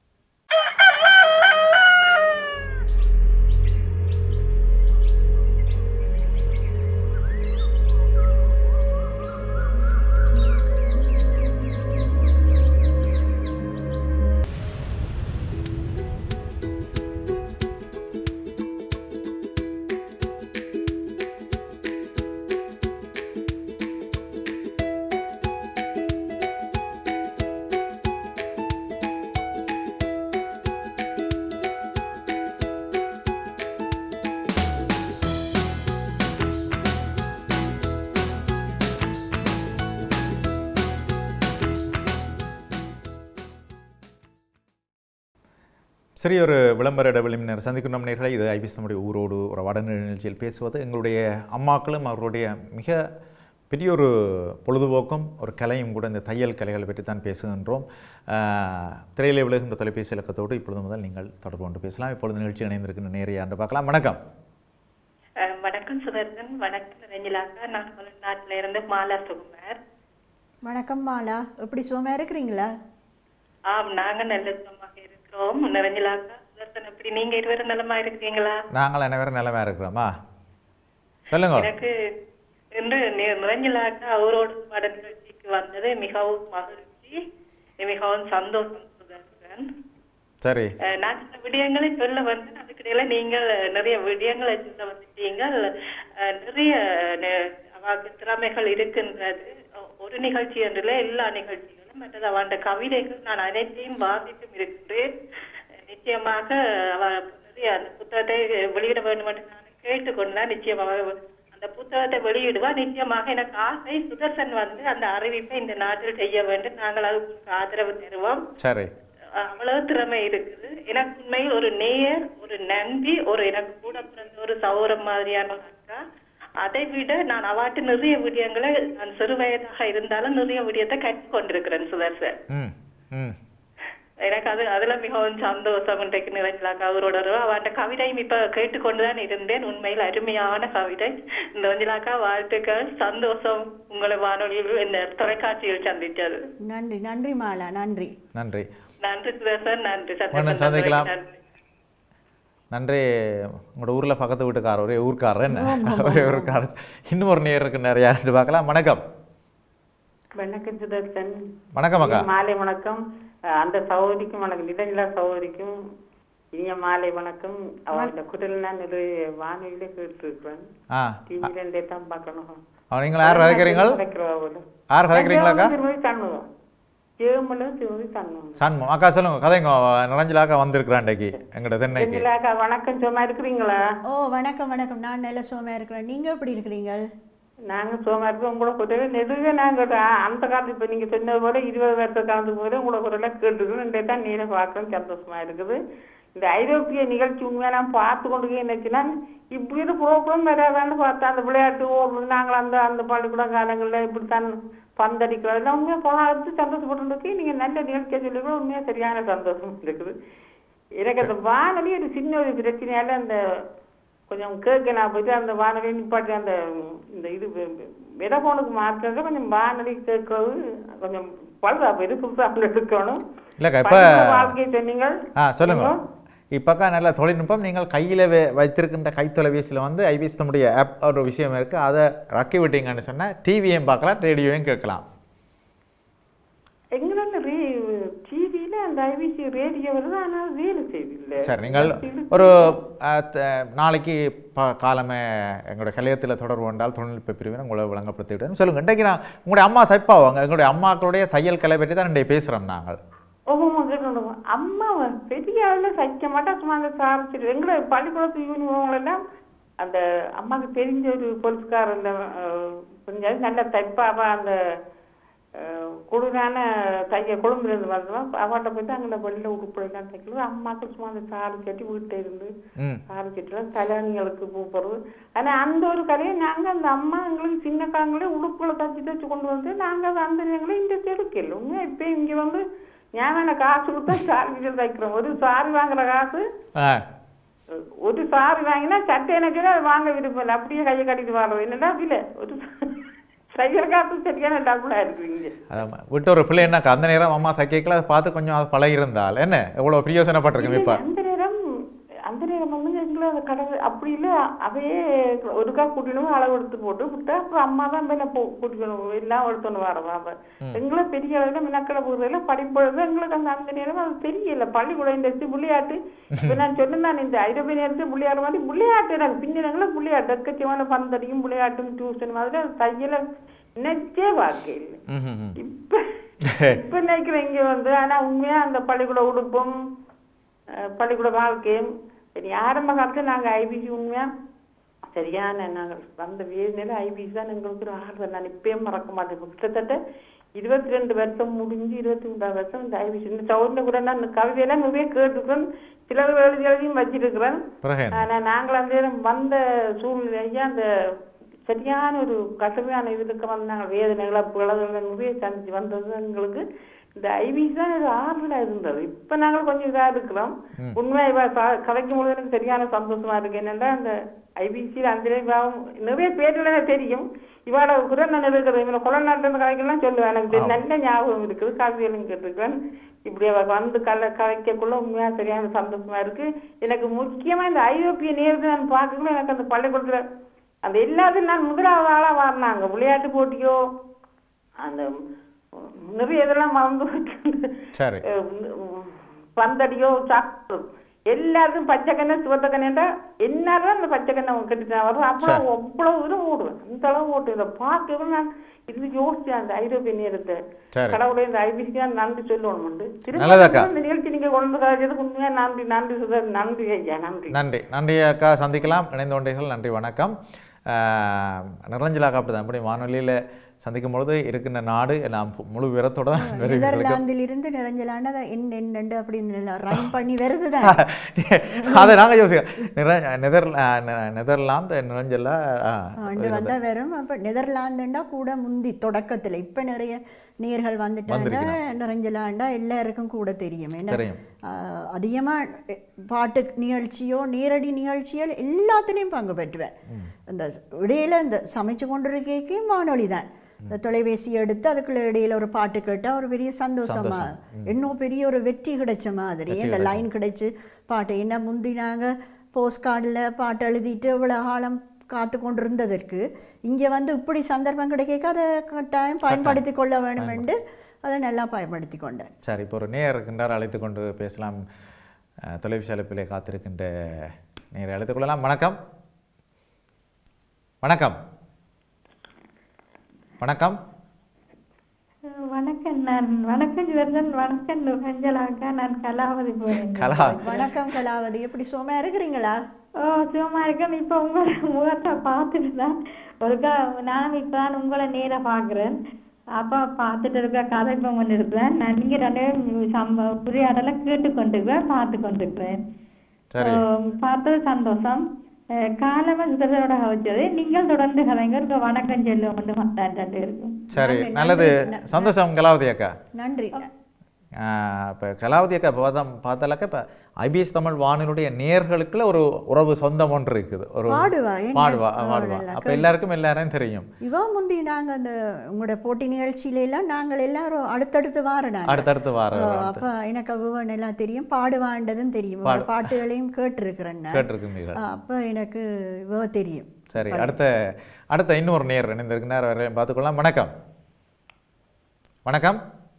சரி ஒரு விளம்பர இடைவெளியினர் சந்திக்கும் நேர்களை இது ஐபிஎஸ் நம்முடைய ஊரோடு ஒரு வடநிலை நிகழ்ச்சியில் பேசுவது எங்களுடைய அம்மாக்களும் அவர்களுடைய மிக பெரிய ஒரு பொழுதுபோக்கும் ஒரு கலையும் கூட இந்த தையல் கலைகளை பற்றி தான் பேசுகின்றோம் ஆஹ், திரையிலே விழுகின்ற தொலைபேசி இலக்கத்தோடு இப்பொழுது முதல் நீங்கள் தொடர்பு கொண்டு பேசலாம் இப்பொழுது நிகழ்ச்சி இணைந்திருக்கின்ற நேரையா என்று பார்க்கலாம் வணக்கம் அஹ் வணக்கம் சுதர்சன் வணக்கம் ரஞ்சிலாக்கா நான் தமிழ்நாட்டில இருந்து மாலா சுகுமார் வணக்கம் மாலா எப்படி சுகமாக இருக்கிறீங்களா ஆம் நாங்க நல்ல சுகமாக இருக்கிறோம் நிறைஞ்சலாக்கா சுதர்சன் எப்படி நீங்க இருவரும் நலமா இருக்கீங்களா நாங்கள் அனைவரும் நிலமா இருக்கிறோமா சொல்லுங்க எனக்கு இன்று நி- நிறைஞ்சலாக்கா அவரோட பாட நிகழ்ச்சிக்கு வந்தது மிகவும் மகிழ்ச்சி மிகவும் சந்தோஷம் சுதர்சன் சரி அஹ் நான் சில விடயங்களை சொல்ல வந்து அதுக்கிடையில நீங்கள் நிறைய விடயங்களை சொல்ல வந்துட்டீங்க அஹ் நிறைய நெ- அவாக்கு திறமைகள் இருக்கின்றது ஒ- ஒரு நிகழ்ச்சி என்றில்ல எல்லா நிகழ்ச்சிகளும் மற்றது அவன் கவிதைகள் நான் அனைத்தையும் வாசித்தும் இருக்கின்றேன் அஹ் நிச்சயமாக அவ நிறைய அந்த புத்தகத்தை வெளியிட வேண்டும் என்று நான் கேட்டுக்கொண்டேன் நிச்சயமாக அந்த புத்தகத்தை வெளியிடுவா நிச்சயமாக எனக்கு ஆசை சுதர்சன் வந்து அந்த அறிவிப்பை இந்த நாட்டில் செய்ய வேண்டும் நாங்கள் அதுக்கு ஆதரவு தருவோம் சரி அவ்வளவு திறமை இருக்குது எனக்கு உண்மையில் ஒரு நேயர் ஒரு நம்பி ஒரு எனக்கு கூட பிறந்த ஒரு சௌரம் மாதிரியான ஒரு அக்கா அதை விட நான் அவாட்டு நிறைய விடயங்களை நான் சிறு வயதாக இருந்தாலும் நிறைய விடயத்தை கற்றுக்கொண்டிருக்கிறேன் சுதர்சன் ம் ம் எனக்கு அது அதுல மிகவும் சந்தோஷம் இன்றைக்கு நிறைஞ்சலாக்கா அவரோட அவட்ட கவிதையும் இப்ப கேட்டுக்கொண்டுதான் இருந்தேன் உண்மையில் அருமையான கவிதை நிறைஞ்சலாக்கா வாழ்த்துக்கள் சந்தோஷம் உங்களை வானொலியில் இந்த தொலைக்காட்சியில் சந்தித்தது நன்றி நன்றி மாலா நன்றி நன்றி நன்றி சுதர்சன் நன்றி மீண்டும் சந்தர்ப்பம் சந்திக்கலாம். நன்றி நன்றி உங்களோட ஊரில் பக்கத்து வீட்டுக்காரர் ஒரே ஊர்க்காரர் என்ன ஒரே ஊர்க்காரர் இன்னும் ஒரு நேர் இருக்கு நிறையா பார்க்கலாம் வணக்கம் வணக்கம் சுதர்சன் வணக்கம் அக்கா இனிய மாலை வணக்கம் அஹ் அந்த சகோதரிக்கும் வணக்கம் நிலநிலா சகோதரிக்கும் இனிய மாலை வணக்கம் அவங்களோட குரல் நான் ஒரு வானொலியில கேட்டுருக்கிறேன் ஆ டிவில இருந்தே தான் பார்க்கணும் அவ நீங்கள் யார் கதைக்கிறீங்க கிடைக்கிறவா போல. யார் கதைக்கிறீங்களாக்கா திருமதி தண்ணுவோம் ஜெயமலும் திருமதி தண்ணுவோம் சண்முகம் அக்கா சொல்லுங்க கதைங்க நிரஞ்சலாக்கா வந்திருக்கிறான் இன்றைக்கு எங்கள்ட தென்னைக்கு நிலாக்கா வணக்கம் சும்மா இருக்கிறீங்களா ஓ வணக்கம் வணக்கம் நான் நல்ல சுகமாக இருக்கிறேன் நீங்கள் எப்படி இருக்கிறீங்க நாங்க சும்மா இருக்கோம் உங்களோட குரலை நெடுக நாங்க அ- அந்த காலத்து இப்ப நீங்க சொன்னது போல இருபது வருஷ காலத்துக்கு போல உங்களோட குரலை கேட்டுக்கணும் இன்றைய தான் நீரை பார்க்கணும் சந்தோஷமா இருக்குது இந்த ஐரோப்பிய நிகழ்ச்சி உண்மையா நான் பார்த்து கொண்டு என்னச்சுன்னா இப்படி ஒரு ப்ரோக்ராம் வராதான்னு பார்த்தா அந்த விளையாட்டு ஓடுறது நாங்கள் அந்த அந்த பள்ளிக்கூட காலங்களில் இப்படித்தான் பந்தடிக்கிறது எல்லாம் உண்மையா பார்த்து சந்தோஷப்பட்டு இருக்கு நீங்க நல்ல நிகழ்ச்சியை சொல்லிக்கூட உண்மையா சரியான சந்தோஷம் இருக்குது எனக்கு அந்த வானொலி ஒரு சின்ன ஒரு பிரச்சனையால அந்த கொஞ்சம் கேட்க நான் போயிட்டு அந்த வானொலி நிப்பாட்டி அந்த ம், இந்த இது மெடபோனுக்கு மாற்றுறது கொஞ்சம் வானொலி கேட்கறது கொஞ்சம் பழுதா போயிட்டு புதுசாக எடுக்கணும் இல்லைக்கா இப்போ பள்ளிக்கூட வாழ்க்கை சொன்னீங்க ஆ சொல்லுங்க இப்போக்கா நல்ல தொழில்நுட்பம் நீங்கள் கையில் வைத்திருக்கின்ற கைத்தொலைபேசியில் வந்து ஐபிஎஸ் தம்முடைய ஆப் ஒரு விஷயம் இருக்குது அதை ரக்கி விட்டீங்கன்னு சொன்னால் டிவியும் பார்க்கலாம் ரேடியோவையும் கேட்கலாம் எங்களோட ரே டிவியில அந்த ஐபிசி ரேடியோ வருது ஆனால் வேலை செய்தில்லை சரி நீங்கள் ஒரு அஹ், த- நாளைக்கு ப காலமே எங்களுடைய கலையத்தில் தொடர்பு கொண்டால் தொழில்நுட்ப பிரிவினை உங்களை விளங்கப்படுத்தி விடுறேன் சொல்லுங்கள் இன்றைக்கு நான் உங்களுடைய அம்மா தைப்பாவாங்க எங்களுடைய அம்மாக்களுடைய தையல் கலை பற்றி தான் இன்றைக்கு பேசுகிறோம் நாங்கள் ஒவ்வொரு கேட்டு அம்மா பெரிய அளவில் தைக்க மாட்டா சும்மா அந்த சாரிச்சிட்டு எங்களை பள்ளிக்கூடத்து யூனிஃபார்ம்ல எல்லாம் அந்த அம்மாவுக்கு தெரிஞ்ச ஒரு போலீஸ்காரன் கொஞ்சம் நல்ல தைப்பாவா அந்த அஹ், குளிரான தைய கொழும்புலேருந்து வந்தவன் அவட்ட போயிட்டு அங்கே வெளியில் உடுப்புலாம் தைக்கிறது அம்மாவுக்கு சும்மா அந்த சாரி கட்டி வீட்டை இருந்து ம் சாரி கட்டிலாம் கல்யாணிகளுக்கு பூ போடுறது ஆனால் அந்த ஒரு கலையை நாங்கள் அந்த அம்மா எங்களுக்கு சின்ன காலங்களே உடுப்புகளை தச்சு தச்சு கொண்டு வந்து நாங்கள் அதை அந்த நேரங்களே இந்த செடுக்கல உண்மையாக இப்போ இங்கே வந்து ஞாபகம் காசு கொடுத்தா சாரி தைக்கிறோம் ஒரு சாரி வாங்குற காசு ஆ ஒரு சாரி வாங்கினா சட்டை எனக்கு அது வாங்க விருப்பம் இல்லை அப்படியே கையை கட்டிட்டு வர்றது என்னடா இல்லை ஒரு தைக்கிற காசு சரியான டபுளாக இருக்குது இங்கே அதான் விட்டு ஒரு பிள்ளை என்னக்கா அந்த நேரம் அம்மா தைக்கல அதை பார்த்து கொஞ்சம் அது பழகிருந்தால் என்ன எவ்வளோ பிரியோசனப்பட்டிருக்கும் இப்போ அந்த நேரம் அந்த நேரம் வந்து எங்களை அந்த கடவுள் அப்படி இல்லை அவையே ஒருக்கா கூட்டினோம் அளவு எடுத்து போட்டு விட்டா அப்புறம் அம்மா தான் மேலே போ கூட்டிக்கணும் எல்லாம் எடுத்துன்னு வரவா அவ எங்களை பெரிய அளவில் மினக்கடை போகிறதுல படிப்பொழுது எங்களுக்கு அந்த அந்த நேரம் அது தெரியல பள்ளிக்கூடம் இந்த விளையாட்டு இப்போ நான் சொன்னேன் இந்த ஐரோப்பிய நேரத்தில் விளையாடுற மாதிரி விளையாட்டு எனக்கு பின்னங்களை விளையாட்டு எக்கச்சமான பந்தடியும் விளையாட்டும் டியூஷன் மாதிரி அது தையல நினைச்சே பார்க்க இல்லை ம் ம், ம் இப்ப இப்ப நினைக்கிறேன் இங்க வந்து ஆனா உண்மையா அந்த பள்ளிக்கூட உடுப்பும் அஹ், பள்ளிக்கூட வாழ்க்கையும் சரி ஆரம்ப காலத்துல நாங்க ஐபிசி உண்மையா சரியான நாங்கள் வந்த வேதினில ஐபிசி தான் எங்களுக்கு ஒரு ஆர்வம் நான் இப்பயும் மறக்க மாட்டேன் இப்ப கிட்டத்தட்ட இருபத்தி ரெண்டு வருஷம் முடிஞ்சு இருபத்தி மூன்றாவது வருஷம் இந்த ஐபிசி இந்த சவுண்ட கூட நான் கவிதையெல்லாம் நிறைய கேட்டுக்கிறேன் சிலர் எழுதி எழுதியும் வச்சிருக்கிறேன் பிறகு என்ன? ஆனா நாங்கள் அந்த நேரம் வந்த சூழ்நிலையா அந்த சரியான ஒரு கடுமையான இதுக்கு வந்து நாங்கள் வேதனைகளை பிளவுகளை நிறைய சந்திச்சு வந்தது எங்களுக்கு இந்த ஐபிசி தான் ஒரு ஆறுதலா இருந்தது இப்ப நாங்கள் கொஞ்சம் இதா இருக்கிறோம் உண்மையா இவ ச- கதைக்கும் பொழுது எனக்கு சரியான சந்தோஷமா இருக்கு என்னன்னா அந்த ஐபிசி அந்த இவாவும் நிறைய பேர்ல எனக்கு தெரியும் இவாட குரல் நான் இருக்கிறது இவனை கொலை நாட்டு கதைக்கெல்லாம் சொல்லுவேன் எனக்கு தெரி- நல்ல ஞாபகம் இருக்குது காவியலும் கேட்டிருக்கேன் இப்படி அவ வந்து கல கலைக்கக்குள்ள உண்மையா சரியான சந்தோஷமா இருக்கு எனக்கு முக்கியமா இந்த ஐரோப்பிய நேரத்தை நான் பார்க்கக்குள்ள எனக்கு அந்த பள்ளிக்கூடத்துல அந்த எல்லாத்தையும் நான் முதலாவது ஆளா வரனாங்க விளையாட்டு போட்டியோ அந்த உம், நிறைய இதெல்லாம் மறந்து போச்சு. சரி அஹ் உம், பந்தடியோ சாப்பிட்டு எல்லாருக்கும் பச்சை கண்ணை சிவத்த கண்ணா என்னாலும் அந்த பச்சை கண்ணை கட்டிட்டு வரும் அவ்வளவு அவ்வளவு தூரம் ஓடுவேன் அந்த அளவு ஓட்டு இதை பார்க்கவே நான் இது யோசிச்சேன் அந்த ஐரோப்பிய நேரத்தை சரி. கடவுளை இந்த ஐபிசியா நன்றி சொல்லணும் நல்லதாக்கா. இந்த நிகழ்ச்சி நீங்க கொண்டு வந்ததுக்கு உண்மையா நன்றி நன்றி சுதர் நன்றி ஐயா நன்றி நன்றி நன்றி அக்கா சந்திக்கலாம் இணைந்த ஒன்றைகள் நன்றி வணக்கம் ஆஹ், நிரஞ்சலாக்கா அப்படி தான் அப்படி வானொலியில் சந்திக்கும் பொழுது இருக்கின்ற நாடு எல்லாம் முழு விரத்தோட தான் வருகிறது. நெதர்லாந்தில் இருந்து நிறைஞ்சலான என்ன என்னண்டு அப்படின்னு ரைம் பண்ணி வருதுதான் அதை நாங்கள் யோசிக்கிறோம் நிர நெதர் நெ- நெதர்லாந்து நிரஞ்சலா ஆண்டு வந்தா வரும் அப்ப நெதர்லாந்துண்டா கூட முந்தி தொடக்கத்துல இப்ப நிறைய நேர்கள் வந்துட்டாங்க நிறைஞ்சலாண்டா எல்லாருக்கும் கூட தெரியும் ஏன்னா தெரியும். ஆஹ், அதிகமா எ, பாட்டு நிகழ்ச்சியோ நேரடி நிகழ்ச்சியோ எல்லாத்துலேயும் பங்கு பெற்றுவேன் இந்த இடையில இந்த சமைச்சு கொண்டிருக்கைக்கும் வானொலி தான் இந்த தொலைபேசி எடுத்து அதுக்குள்ள இடையில ஒரு பாட்டு கேட்டால் ஒரு பெரிய சந்தோஷமா இன்னும் பெரிய ஒரு வெற்றி கிடைச்ச மாதிரி இந்த லைன் கிடைச்சு பாட்டு என்ன முந்தி நாங்கள் போஸ்ட் கார்டில் பாட்டு எழுதிட்டு இவ்வளோ காலம் காத்து கொண்டிருந்ததற்கு இங்கே வந்து இப்படி சந்தர்ப்பம் கிடைக்க அதை கட்டாயம் பயன்படுத்தி கொள்ள வேண்டும் என்று அதை நல்லா பயன்படுத்தி கொண்டேன் சரி இப்போ ஒரு நேர் இருக்கின்றார் அழைத்து கொண்டு பேசலாம் அஹ், தொலைபேசி அழைப்பிலே காத்திருக்கின்ற நேரை அழைத்துக் கொள்ளலாம் வணக்கம் வணக்கம் வணக்கம் வணக்கம் நான் வணக்கம் ஜிவர்தன் வணக்கம் நுகஞ்சலாக்கா நான் கலாவதி போறேன் கலா வணக்கம் கலாவதி எப்படி சுகமா இருக்கிறீங்களா ஓ சும்மா இருக்கேன் இப்போ உங்களோட முகத்தை பார்த்துட்டு தான் ஒருக்கா நான் இப்போ தான் உங்களை நேரா பார்க்குறேன் அப்போ பார்த்துட்டு இருக்க கதை இப்போ கொண்டு இருக்கிறேன் நான் நீங்கள் ரெண்டு பேரும் சம்ப உரையாடலை கேட்டு கொண்டிருக்கிறேன் பார்த்து கொண்டிருக்கிறேன் சரி ஆம், பார்த்தது சந்தோஷம் அஹ், காலமா சிதறோட வச்சது நீங்கள் தொடர்ந்து கதைங்க இருக்க வணக்கம் சொல்லுவோம் வந்து ரெண்டு இருக்கும் சரி நல்லது சந்தோஷம் கலாவதி அக்கா நன்றி இப்போ கலாவதி அக்கா இப்போ பார்த்தா பார்த்தாலாக்கா இப்போ ஐபிஎஸ் தமிழ் வானொலியுடைய நேர்களுக்குள்ள ஒரு உறவு சொந்தம் ஒன்று இருக்குது ஒரு பாடுவா, என்ன? பாடுவா ஆ, பாடுவா நல்லா அப்போ எல்லாருக்கும் எல்லாரையும் தெரியும் இவ முந்தி நாங்க அந்த உங்களோட போட்டி நிகழ்ச்சியில எல்லாம் நாங்கள் எல்லாரும் அடுத்தடுத்து வார நாங்க அடுத்தடுத்து வார ஓ, அப்ப எனக்கு அவ்வளவு எல்லாம் தெரியும் பாடுவாண்டதும் தெரியும் உங்க பாட்டுகளையும் கேட்டிருக்கிறேன் நான். கேட்டிருக்கீங்க ஆ, அப்ப எனக்கு இவ தெரியும் சரி அடுத்த அடுத்த இன்னொரு நேர் இணைந்திருக்கிறார் அவரை பார்த்துக்கொள்ளலாம் வணக்கம் வணக்கம்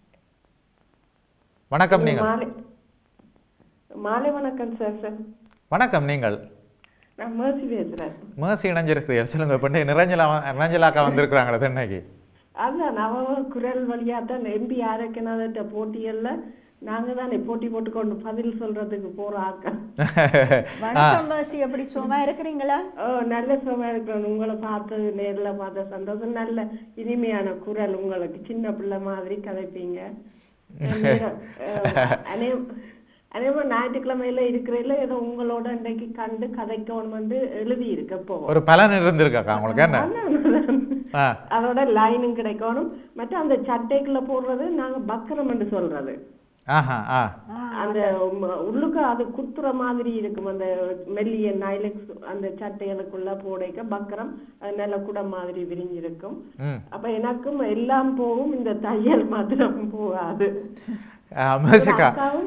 வணக்கம் நீங்கள் மாலை மாலை வணக்கம் சார் சார் வணக்கம் நீங்கள் நான் மேர்சி பேசுறேன் மேசி இணைஞ்சிருக்கிறீர்கள் சொல்லுங்க இப்போ நிரஞ்சலா நிரஞ்சலாக்கா வந்திருக்கிறாங்களே தென்னைக்கு அதான் அவ குரல் வழியா தான் எம்பி ஆரோக்கியநாத போட்டியல்ல நாங்க தானே போட்டி போட்டுக்கொண்டு பதில் சொல்றதுக்கு போற ஆட்கள் வணக்கம் பாசி எப்படி சுகமா இருக்கிறீங்களா ஓ நல்ல சுகமா இருக்கணும் உங்களை பார்த்து நேர்ல பார்த்த சந்தோஷம் நல்ல இனிமையான குரல் உங்களுக்கு சின்ன பிள்ளை மாதிரி கதைப்பீங்க நேரம், அஹ், அநே- அநேகமா ஞாயிற்றுக்கிழமையில இருக்கிறதுல ஏதோ உங்களோட இன்னைக்கு கண்டு கதைக்கணும் வந்து எழுதி இருக்க இப்போ ஒரு பலன் இருந்திருக்காக்கா உங்களுக்கு என்ன ஆ அதோட லைனும் கிடைக்கணும் மற்ற அந்த சட்டைக்குள்ள போடுறது நாங்க பக்கரம் என்று சொல்றது ஆஹா ஆ அந்த ம- உள்ளுக்கு அது குத்துற மாதிரி இருக்கும் அந்த மெல்லிய நைலக்ஸ் அந்த சட்டைகளுக்குள்ள போடைக்க பக்கரம் அது நல்ல குட மாதிரி விரிஞ்சிருக்கும் ம் அப்ப எனக்கும் எல்லாம் போகும் இந்த தையல் மாத்திரம் போகாது மேசிக்கா அக்காவும்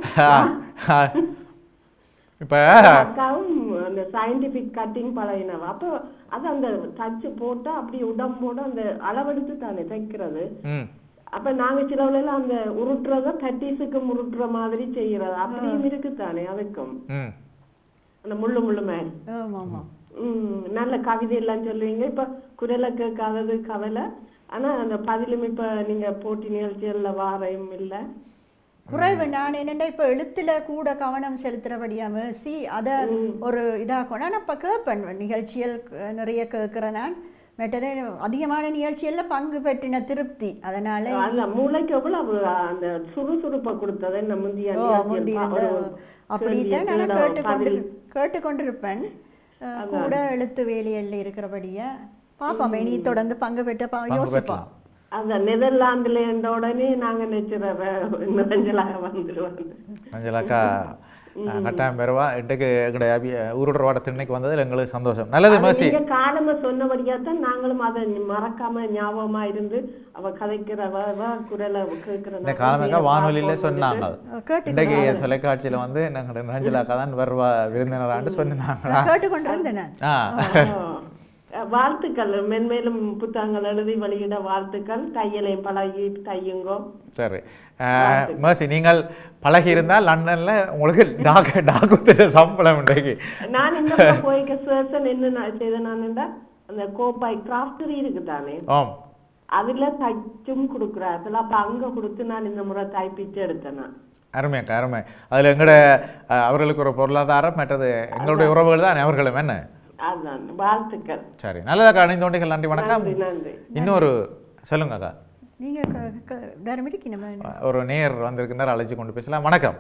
இப்போ அக்காவும் அந்த சயின்டிபிக் கட்டிங் பழகினவ அப்போ அது அந்த தச்சு போட்டா அப்படி உடம்போட அந்த அளவெடுத்து தானே தைக்கிறது ம் அப்ப நாங்க சிலவுல எல்லாம் அந்த உருட்டுறத தட்டீஸுக்கு உருட்டுற மாதிரி செய்யறது அப்படியும் இருக்கு தானே அதுக்கும் ம் அந்த முள்ளு முள்ளு மாதிரி ஆமா ஆமா உம் நல்ல கவிதை எல்லாம் சொல்லுவீங்க இப்ப குரலை கேட்காதது கவலை ஆனா அந்த பதிலும் இப்ப நீங்க போட்டி நிகழ்ச்சிகள்ல வாரையும் இல்ல குறைவு நான் என்னென்னா இப்போ எழுத்துல கூட கவனம் செலுத்துறபடியா சி அதை ஒரு இதாக்கணும் நான் இப்போ கேட்பேன் நிகழ்ச்சிகள் க- நிறைய கேட்குறேன் நான் மற்றது அதிகமான நிகழ்ச்சிகள்ல பங்கு பெற்றின திருப்தி அதனால அந்த மூளைக்கு எவ்வளவு அந்த சுறுசுறுப்பை கொடுத்தது இந்த முந்தைய ஓ நிகழ்ச்சிகள் முந்தி பா- இருந்த ஒரு அப்படித்தான் நான் கேள்வியை கேட்டுக்கொண்டு பதில் கேட்டுக்கொண்டிருப்பேன் அஹ், கூட எழுத்து வேலையில் இருக்கிறபடியா பாப்போம் இனி தொடர்ந்து பங்கு பெற்ற பா பங்கு யோசிப்போம் பெற்றலாம். அந்த நெதர்லாந்துல இருந்த உடனே நாங்க நினைச்சிட நிறைஞ்சலாக வந்துடுவாங்க மஞ்சளாக்கா அஹ், கட்டாயம் பெறுவா இன்றைக்கு எங்களுடைய அபி ஊரோட வாட திண்ணைக்கு வந்ததில் எங்களுக்கு சந்தோஷம் நல்லது மேசி நீங்க காலமா சொன்னபடியா தான் நாங்களும் அதை மறக்காம ஞாபகமா இருந்து அவ கதைக்கிற வ- வ குரலை கேட்கிற இந்த காலமாக வானொலியில சொன்னாங்க கேட்டு இன்றைக்கு தொலைக்காட்சியில வந்து நாங்கள் ரஞ்சலாக்கா தான் வருவா விருந்தினரான்னு சொன்னாங்களா கேட்டுக்கொண்டிருந்தேன் நான் ஆ வாழ்த்துக்கள் மென்மேலும் புத்தகங்கள் எழுதி வெளியிட வாழ்த்துக்கள் தையலை பழகி தையுங்கோ சரி அஹ், மேர்சி நீங்கள் பழகி இருந்தால் லண்டன்ல உங்களுக்கு டாக்கு டாக்குத்திர சம்பளம் இன்றைக்கு நான் இந்த போய்க்க சேர்சன் என்ன நான் செய்தேன்னா அந்த கோப்பாய் கிராஃப்டரி இருக்குதானே ஆம் அதுல தைச்சும் கொடுக்குறார்கள் அப்ப அங்க கொடுத்து நான் இந்த முறை தைப்பிச்சு எடுத்தேன் நான். அருமை அக்கா அருமை அதில் எங்களோட அஹ், அவர்களுக்கு ஒரு பொருளாதாரம் மற்றது எங்களுடைய உறவுகள் தான் அவர்களும் என்ன அதான் வாழ்த்துக்கள் சரி நல்லதாக்கா அணிந்தோண்டிகள் நன்றி வணக்கம் நன்றி நன்றி இன்னொரு சொல்லுங்க அக்கா நீங்க க- க- தரமிடிக்கு நம்ம ஒரு நேர் வந்திருக்கின்றார் அழைச்சி கொண்டு பேசலாம் வணக்கம்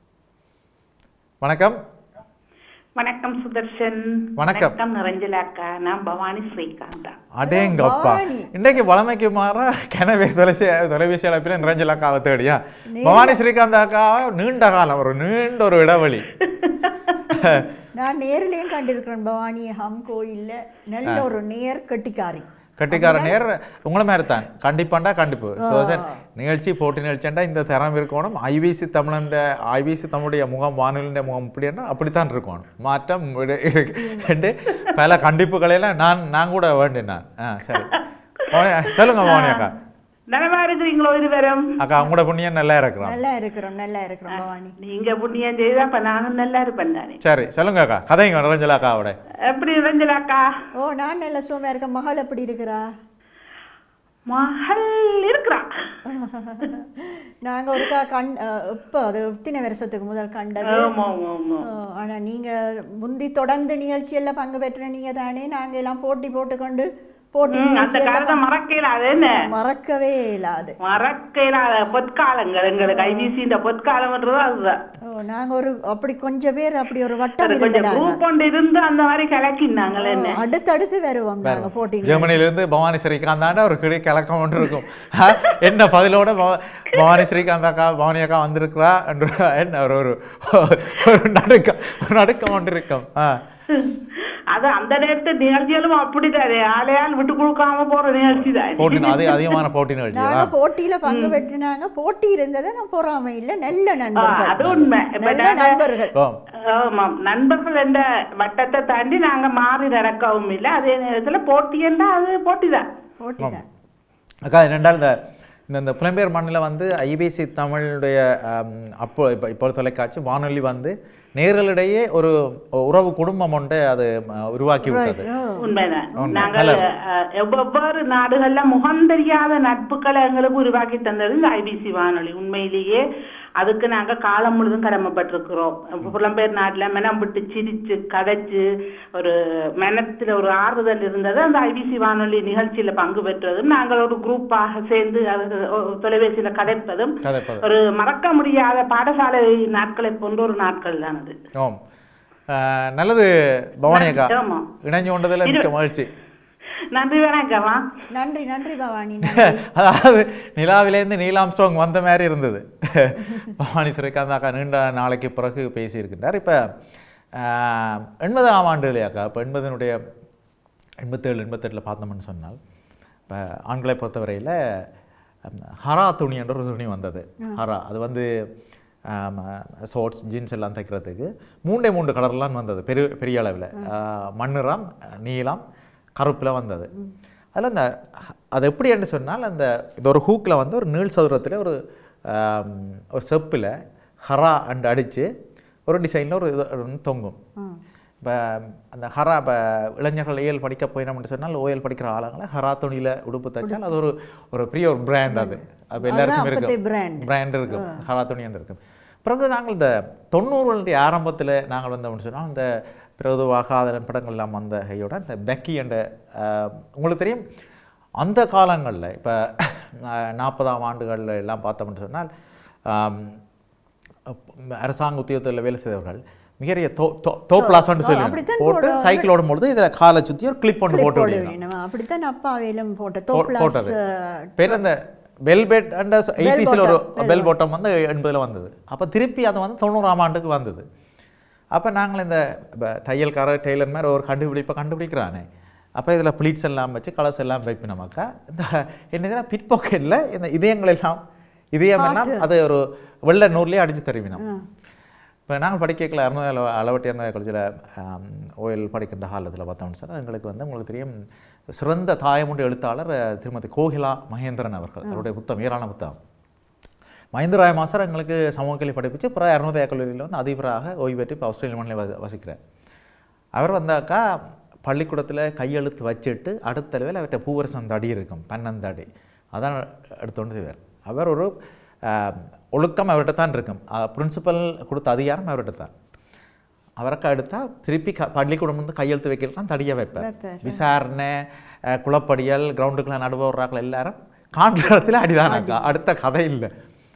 வணக்கம் வணக்கம் சுதர்ஷன் வணக்கம். வணக்கம் நிரஞ்சலாக்கா நான் பவானி ஸ்ரீகாந்தா அடேங்கப்பா பவானி. இன்றைக்கு வளமைக்கு மாறா கனவே தொலைசி தொலைபேசி அழைப்பில் நிரஞ்சல் அக்காவை தேடியா பவானி ஸ்ரீகாந்த் அக்காவை நீண்ட காலம் ஒரு நீண்ட ஒரு இடைவெளி நான் நேர்லயும் கண்டிருக்கிறேன் பவானி ஹம் கோயில்ல நல்ல ஒரு நேர் கட்டிக்காரி கட்டிக்கார நேர் உங்களை மாதிரி தான் கண்டிப்பாண்டா கண்டிப்பு சோசன் நிகழ்ச்சி போட்டி நிகழ்ச்சிண்டா இந்த திறம் இருக்கணும் ஐபிசி தமிழன் ஐபிசி தமிழுடைய முகம் வானொலியுடைய முகம் இப்படின்னா அப்படித்தான் இருக்கணும் மாற்றம் இடு- இருக்கு பல கண்டிப்புகளையெல்லாம் நான் நான் கூட வேண்டினேன் ஆ சரி பவானி சொல்லுங்க பவானி அக்கா நலமா இருக்கிறீங்களோ இருவரும் அக்கா உங்களோட புண்ணியம் நல்லா இருக்கிறோம் நல்லா இருக்கிறோம் நல்லா இருக்கிறோம் பவானி நீங்க புண்ணியம் செய்தா அப்ப நானும் நல்லா இருப்பேன் தானே சரி சொல்லுங்க அக்கா கதைங்க நிரஞ்சல் அக்காவோட எப்படி நிரஞ்சலாக்கா ஓ நான் நல்ல சும்மா இருக்கேன் மகள் எப்படி இருக்கிறா மகள் இருக்கிறா நாங்க ஒருக்கா கண் அஹ், இப்போ அது எத்தனை வருஷத்துக்கு முதல் கண்டது ஆமா ஆமா ஆமா அஹ், ஆனா நீங்க முந்தி தொடர்ந்து நிகழ்ச்சியெல்லாம் பங்கு பெற்ற நீங்க தானே நாங்க எல்லாம் போட்டி போட்டுக்கொண்டு போட்டி ம், அந்த நிகழ்ச்சியெல்லாம் காலத்தை மறக்கல அது என்ன மறக்கவே இல்லாது மறக்கல பொற்காலங்கள் எங்களுக்கு ஐபிசி இந்த பொற்காலம்ன்றது அதுதான் ஓ, நாங்க ஒரு அப்படி கொஞ்சம் பேர் அப்படி ஒரு வட்டம் அது கொஞ்சம் இருந்தாங்க குரூப் கொண்டு இருந்து அந்த மாதிரி கலக்கினாங்களே என்ன அடுத்தடுத்து வருவோம் நாங்க போட்டி ஜெர்மனியிலிருந்து பவானி ஸ்ரீகாந்தாண்ட ஒரு கிளி கலக்கம் ஒன்று இருக்கும் ஆ, என்ன பதிலோட பவ- பவானி ஸ்ரீகாந்த் அக்கா பவானி அக்கா வந்திருக்கிறா என்ற என்ன ஒரு ஒரு ஒரு நடுக்கம் ஒரு நடுக்கம் ஒன்று இருக்கும் ஆ அது அந்த நேரத்து நிகழ்ச்சிகளும் அப்படித்தானே ஆளையால் விட்டு கொடுக்காம போற நிகழ்ச்சி தான் போட்டி அது அதிகமான போட்டி நிகழ்ச்சி நாங்க ஆ. போட்டியில பங்கு பெற்றினாங்க போட்டி இருந்ததை நான் பொறாமை இல்ல நல்ல அது நண்பர்கள் உண்மை இப்ப நல்ல நாங்க- நண்பர்கள் ஆம். ஆமாம் நண்பர்கள் என்ற வட்டத்தை தாண்டி நாங்க மாறி நடக்கவும் இல்லை அதே நேரத்துல போட்டி என்றா அது போட்டிதான் போட்டி தான் அக்கா என்னென்றால் இந்த இந்த இந்த புலம்பெயர் மண்ணில் வந்து ஐபிசி தமிழுடைய ஆம், அப்போ இப்போ இப்போ தொலைக்காட்சி வானொலி வந்து நேர்களிடையே ஒரு உறவு குடும்பம் ஒன்றை அது ஆ, உருவாக்கி விட்டது உண்மைதான் உண்மை. நாங்கள் hello. அஹ், வெவ்வேறு நாடுகள்ல முகம் தெரியாத நட்புகளை எங்களுக்கு உருவாக்கி தந்தது இந்த ஐபிசி வானொலி உண்மையிலேயே அதுக்கு நாங்க காலம் முழுதும் கடமைப்பட்டிருக்கிறோம் புலம்பெயர் நாட்டுல மெனம் விட்டு சிரிச்சு கதைச்சு ஒரு மெனத்துல ஒரு ஆறுதல் இருந்தது அந்த ஐபிசி வானொலி நிகழ்ச்சியில பங்கு பெற்றதும் நாங்கள் ஒரு குரூப்பாக சேர்ந்து அது ஒரு தொலைபேசியில கதைப்பதும் கதைப்பது ஒரு மறக்க முடியாத பாடசாலை நாட்களை போன்ற ஒரு நாட்கள் தான் அது ஆம் ஆ, நல்லது பவானி அக்கா ஆமா. இணைஞ்சு கொண்டதில் மிக்க மகிழ்ச்சி நன்றி வணக்கம்மா நன்றி நன்றி பவானி நன்றி அதாவது நிலாவிலேருந்து நீலாம்ஸ்ட்ராங் வந்த மாதிரி இருந்தது பவானி சுரேகாந்த் அக்கா நீண்ட நாளைக்கு பிறகு பேசியிருக்கின்றார் இப்போ எண்பதாம் ஆண்டு இல்லையாக்கா இப்போ எண்பதனுடைய எண்பத்தேழு எண்பத்தெட்டில் பார்த்தோம்னு சொன்னால் இப்போ ஆண்களை பொறுத்தவரையில் ஹரா துணி என்ற ஒரு துணி வந்தது ஹரா அது வந்து ஷார்ட்ஸ் ஜீன்ஸ் எல்லாம் தைக்கிறதுக்கு மூன்றே மூன்று கலர்லாம் வந்தது பெரிய பெரிய அளவில் மண்ணிறம் நீலம் கருப்பில் வந்தது அதில் அந்த அது எப்படி என்று சொன்னால் அந்த இது ஒரு ஹூக்கில் வந்து ஒரு நீள் சதுரத்தில் ஒரு ஆம், ஒரு செப்பில் ஹரா அண்டு அடித்து ஒரு டிசைனில் ஒரு இது ஒண்ணு தொங்கும் இப்போ அந்த ஹரா இப்போ இளைஞர்கள் ஏஎல் படிக்க போயினோம்னு சொன்னால் ஓஎல் படிக்கிற ஆளுங்களை ஹரா துணியில் உடுப்பு தைச்சால் அது ஒரு ஒரு பெரிய ஒரு பிராண்ட் அது அப்போ எல்லாருக்கும் அப்பத்தே இருக்கும் brand. பிராண்ட் இருக்கும் ஹரா துணின்னு இருக்கும் பிறகு நாங்கள் இந்த தொண்ணூறுகளுடைய ஆரம்பத்தில் நாங்கள் வந்தோம்னு சொன்னால் இந்த பிரதுவாக அதன் படங்கள் எல்லாம் வந்த கையோட இந்த பெக்கி என்ற ஆஹ், உங்களுக்கு தெரியும் அந்த காலங்களில் இப்போ நாற்பதாம் ஆண்டுகளில் எல்லாம் பார்த்தோம்னு சொன்னால் ஆம், அப்- அரசாங்க உத்தியோகத்தில் வேலை செய்தவர்கள் மிகரிய தோ தோ தோப்ளாசன்னு தோ- சொல்லி அப்படித்தான் போட்டு போடுவாங்க. சைக்கிள் ஓடும் பொழுது இதில் காலை சுற்றி ஒரு கிளிப் ஒன்று போட்டு போட விடுவாங்க. வேணும் அப்படித்தான் அப்பா வேலும் போட்ட போ- தோப்ளாஸ் போட்டது பேர் அந்த வெல்பெட் அண்ட் எயிட்டிஸில் ஒரு bottom, bell பெல் பாட்டம் வந்து எண்பதில் வந்தது அப்போ திருப்பி அது வந்து தொண்ணூறாம் ஆண்டுக்கு வந்தது அப்போ நாங்கள் இந்த ப- தையல்காரர் டெய்லர் மாதிரி ஒரு கண்டுபிடிப்பை கண்டுபிடிக்கிறானே அப்போ இதில் ப்ளீட்ஸ் எல்லாம் வச்சு கலர்ஸ் எல்லாம் வைப்பினோமாக்கா இந்த என்னதுன்னா பிட் பாக்கெட்டில் இந்த இதயங்கள் எல்லாம் இதயம் எல்லாம் அது ஒரு வெள்ளை நூறுலேயே அடித்து தருவினோம் இப்போ நாங்கள் படிக்கல அறுநூறு அளவு அளவட்டி அறுநூறு காலேஜில் ஓயில் படிக்கின்ற காலத்தில் பார்த்தோம்னு சொன்னால் எங்களுக்கு வந்து உங்களுக்கு தெரியும் சிறந்த தாயமுண்டு எழுத்தாளர் அஹ், திருமதி கோகிலா மகேந்திரன் அவர்கள் அவருடைய புத்தகம் ஏராள புத்தகம் மஹிந்தராய மாஸ்டர் எங்களுக்கு சமூக கல்வி படிப்பிச்சு அப்புறம் இரநூத்தி கல்லூரியில் வந்து அதிபராக ஓய்வு பெற்று இப்போ ஆஸ்திரேலிய மண்ணில் வ வசிக்கிறார் அவர் வந்தாக்கா பள்ளிக்கூடத்தில் கையெழுத்து வச்சுட்டு அடுத்த அளவில் அவர்கிட்ட பூவரசம் தடி இருக்கும் பன்னந்தடி அதான் எடுத்துകൊണ്ട് செய்வார் அவர் ஒரு ஆஹ், ஒழுக்கம் அவர்கிட்ட தான் இருக்கும் பிரின்சிபல் கொடுத்த அதிகாரம் அவர்கிட்ட தான் அவருக்கு அடுத்தா திருப்பி க பள்ளிக்கூடம் வந்து கையெழுத்து வைக்கலாம் தடியாக வைப்பார் வைப்பார். விசாரணை அஹ், குளப்படியல் கிரவுண்டுக்குள்ள நடுவர்றாக்கள் எல்லாரும் காண்ற இடத்துல அடிதானாக்கா அடுத்த கதை இல்லை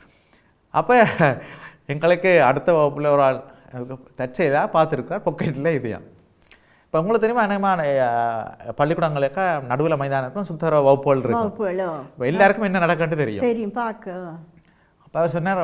அப்போ எங்களுக்கு அடுத்த வகுப்பில் ஒரு ஆள் தற்செயலாக பார்த்துருக்கார் பொக்கெட்டில் இதுயா இப்போ உங்களுக்கு தெரியுமா அநேகமாக பள்ளிக்கூடங்களுக்கா நடுவில் மைதானம் இருக்கும் சுத்தர வகுப்புகள் இருக்கும் வகுப்புகளோ இப்போ எல்லாருக்கும் என்ன நடக்குன்னு தெரியும் தெரியும் பார்க்க அப்போ அவர் சொன்னார்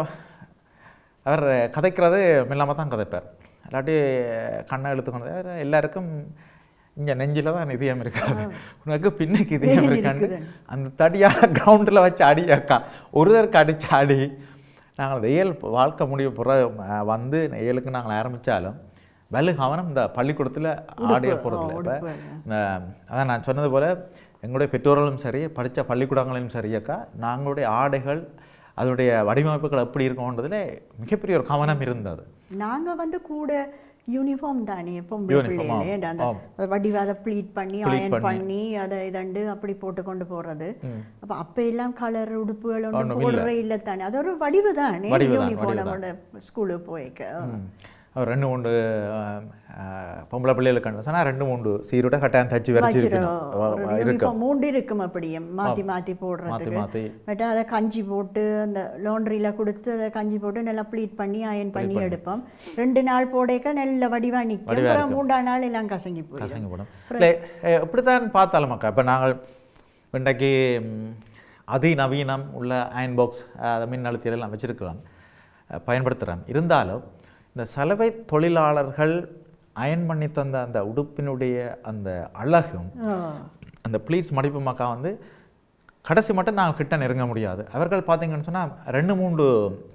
அவர் கதைக்கிறது மெல்லாமல் தான் கதைப்பார் இல்லாட்டி கண்ணை இழுத்து கொண்டு அவர் எல்லாருக்கும் இங்கே நெஞ்சில தான் இதயம் இருக்காது உனக்கு பின்னுக்கு இதயம் ஏன் இருக்கான்னு இருக்குதுன்னு. அந்த தடியாக கிரவுண்டில் வச்சு அடி அக்கா ஒருத்தருக்கு அடிச்சு அடி நாங்கள் அந்த இயல் வாழ்க்கை முடிவு புற அஹ், வந்து இயலுக்கு நாங்கள் ஆரம்பித்தாலும் வலு கவனம் இந்த பள்ளிக்கூடத்தில் ஆடிய போகிறதில்ல இப்போ உடுப்பு. இந்த அதான் நான் சொன்னது போல் எங்களுடைய பெற்றோர்களும் சரி படித்த பள்ளிக்கூடங்களிலும் சரி அக்கா நாங்களுடைய ஆடைகள் அதனுடைய வடிவமைப்புகள் எப்படி இருக்கும்ன்றதுல மிகப்பெரிய ஒரு கவனம் இருந்தது நாங்க வந்து கூட யூனிஃபார்ம் தானே பொம்பளை Uniform, பிள்ளைகளே ஆம், அந்த ஆம். வடிவாத ப்ளீட் பண்ணி Pleat அயன் பண்ணி. பண்ணி அதை இதண்டு அப்படி போட்டு கொண்டு போறது அப்ப அப்ப எல்லாம் கலர் உடுப்புகள் ஒன்று ஒண்ணும் இல்ல. போடுறே இல்லை தானே அது ஒரு வடிவு தானே வடிவு தான், யூனிஃபார்ம் வடிவு நம்மளோட ஸ்கூலுக்கு போய்க்க அவர் ரெண்டு மூன்று அஹ், அஹ், பொம்பளை பிள்ளைகளுக்கு கண்டு சொன்னால் ரெண்டு மூன்று சீருட கட்டாயம் தச்சு வச்சிரும். ஒரு வரைச்சி இருக்கும் யூனிஃபார்ம் மூண்டு இருக்கும் அப்படியே மாத்தி மாத்தி போடுறதுக்கு மாற்றி பட் அதை கஞ்சி போட்டு அந்த லாண்ட்ரியில கொடுத்து அதை கஞ்சி போட்டு நல்லா ப்ளீட் பண்ணி அயன் பண்ணி எடுப்போம் ரெண்டு நாள் போடைக்க நல்ல வடிவா நிற்கும் வடிவா அப்புறம் இருக்கும். மூன்றாம் நாள் எல்லாம் கசங்கி போயிடும் கசங்கப்படும் இல்லை எப்படித்தான் பார்த்தாலும் அக்கா இப்போ நாங்கள் இன்றைக்கு ம், அதிநவீனம் உள்ள அயன் பாக்ஸ் மின் அழுத்தியல் எல்லாம் வச்சுருக்கலாம் பயன்படுத்துகிறோம் இருந்தாலும் இந்த சலவை தொழிலாளர்கள் அயன் பண்ணி தந்த அந்த உடுப்பினுடைய அந்த அழகும் ஆ. அந்த ப்ளீட்ஸ் மடிப்பு மக்கா வந்து கடைசி மட்டும் நாங்கள் கிட்ட நெருங்க முடியாது அவர்கள் பார்த்தீங்கன்னு சொன்னால் ரெண்டு மூன்று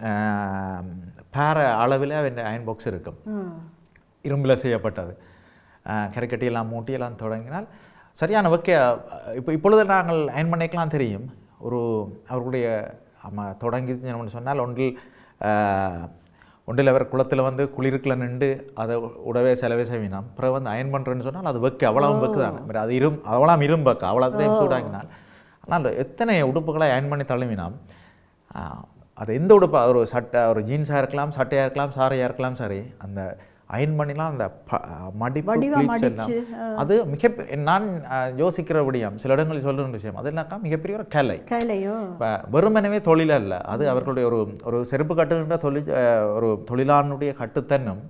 பேர அளவில் அவன் அயன் பாக்ஸ் இருக்கும் ம். இரும்பில் செய்யப்பட்டது அஹ், கரைக்கட்டி எல்லாம் மூட்டி எல்லாம் தொடங்கினால் சரியான வைக்க இப்போ இப்பொழுது நாங்கள் அயன் பண்ணிக்கலாம் தெரியும் ஒரு அவர்களுடைய ஆமாம் தொடங்கி நம்ம சொன்னால் ஒன்றில் அஹ், ஒன்றில் அவர் குளத்தில் வந்து குளிருக்குள்ள நின்று அதை உடவே செலவே செய்வினாம் பிறகு வந்து அயன் பண்ணுறேன்னு சொன்னால் அது வெக்கு அவ்வளவு வெக்கு தான் அது இரும் அவ்வளோ இரும்பக்கு அவ்வளோத்தையும் சூடாங்கினால் ஆனால் எத்தனை உடுப்புகளை அயன் பண்ணி தழுவினாம் ஆஹ், அது எந்த உடுப்பா ஒரு சட்டை ஒரு ஜீன்ஸாக இருக்கலாம் சட்டையாக இருக்கலாம் சாரையாக இருக்கலாம் சரி அந்த அயன் பண்ணிலாம் அந்த ப- மடிப்பு வடிவா pleats மடிச்சு, எல்லாம் அது மிகப்பெரிய நான் ஆஹ், யோசிக்கிற விடியம் சில இடங்களில் சொல்லுற விஷயம் அதெல்லாக்கா மிகப்பெரிய ஒரு கலை கையிலையோ இப்போ வெறுமனவே தொழில் அல்ல அது அவர்களுடைய ஒரு ஒரு செருப்பு கட்டுகின்ற தொழில் அஹ், ஒரு தொழிலாளனுடைய கட்டுத்தன்னும்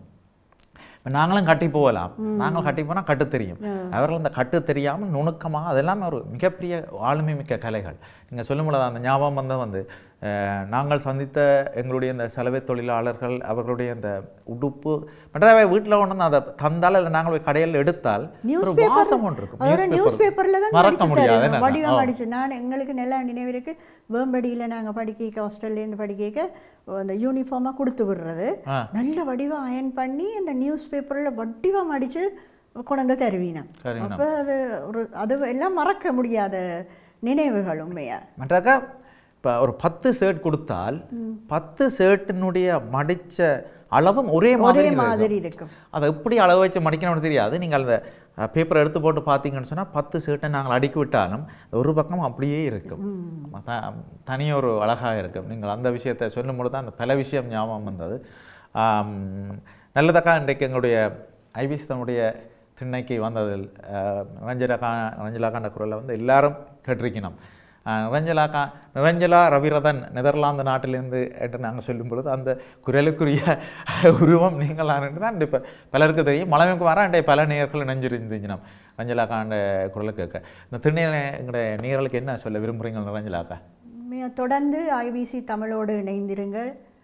இப்ப நாங்களும் கட்டி போகலாம் நாங்கள் கட்டி போனால் கட்டு தெரியும் அவர்கள் அந்த கட்டு தெரியாமல் நுணுக்கமாக அதெல்லாம் ஒரு மிகப்பெரிய ஆளுமை மிக்க கலைகள் நீங்கள் சொல்லும்போது அந்த ஞாபகம் வந்து வந்து அஹ், நாங்கள் சந்தித்த எங்களுடைய இந்த சலவை தொழிலாளர்கள் அவர்களுடைய அந்த உடுப்பு மற்றவை வீட்டில் கொண்டு வந்து அதை தந்தால் அதை நாங்கள் போய் கடையில் எடுத்தால் நியூஸ் ஒரு பேப்பர் வாசம் ஒன்று இருக்கும் அதோட Newspaper. நியூஸ் பேப்பரில் தான் மறக்க மடிச்சு முடியாது தருவேன் என்னன்னா, வடிவம் ஆ. மடிச்சு நான் எங்களுக்கு நல்லா நினைவு இருக்கு வேம்படியில் நாங்கள் படிக்க ஹாஸ்டல்லேருந்து படிக்க அந்த யூனிஃபார்மாக கொடுத்து விடுறது ஆ. நல்ல வடிவம் அயன் பண்ணி அந்த நியூஸ் பேப்பரில் வடிவம் மடித்து கொண்டு வந்து தருவீனா தருவீனம். அப்போ அது ஒரு அது எல்லாம் மறக்க முடியாத நினைவுகள் உண்மையா மற்றாக்கா இப்போ ஒரு பத்து ஷர்ட் கொடுத்தால் பத்து ஷர்ட்டினுடைய மடிச்ச அளவும் ஒரே மாதிரி ஒரே இருக்கும். மாதிரி இருக்கும் அதை எப்படி அளவு வச்சு மடிக்கணும்னு தெரியாது நீங்கள் அந்த பேப்பர் எடுத்து போட்டு பார்த்தீங்கன்னு சொன்னால் பத்து ஷர்ட்டை நாங்கள் அடுக்கி விட்டாலும் ஒரு பக்கம் அப்படியே இருக்கும் த- தனி ஒரு அழகாக இருக்கும் நீங்கள் அந்த விஷயத்தை சொல்லும்போது தான் அந்த பல விஷயம் ஞாபகம் வந்தது ஆம், நல்லதக்கா இன்றைக்கு எங்களுடைய ஐபிஎஸ் தன்னுடைய திண்ணைக்கு வந்ததில் அஹ், நிரஞ்சலாக்கா நிரஞ்சலாக்காண்ட குரலை வந்து எல்லாரும் கேட்டிருக்கணும் அஹ், நிரஞ்சலாக்கா நிரஞ்சலா ரவிரதன் நெதர்லாந்து நாட்டிலிருந்து என்று நாங்கள் சொல்லும் பொழுது அந்த குரலுக்குரிய உருவம் நீங்கள் என்று தான் இப்போ பலருக்கு தெரியும் மலமைக்கு வர அண்டை பல நேயர்கள் இணைஞ்சிருந்துச்சினோம் நிரஞ்சலாக்காண்ட குரலை கேட்க இந்த திருநெல்வேலி எங்களுடைய நேயர்களுக்கு என்ன சொல்ல விரும்புகிறீங்க நிரஞ்சலாக்கா உண்மையா தொடர்ந்து ஐபிசி தமிழோடு இணைந்திருங்கள்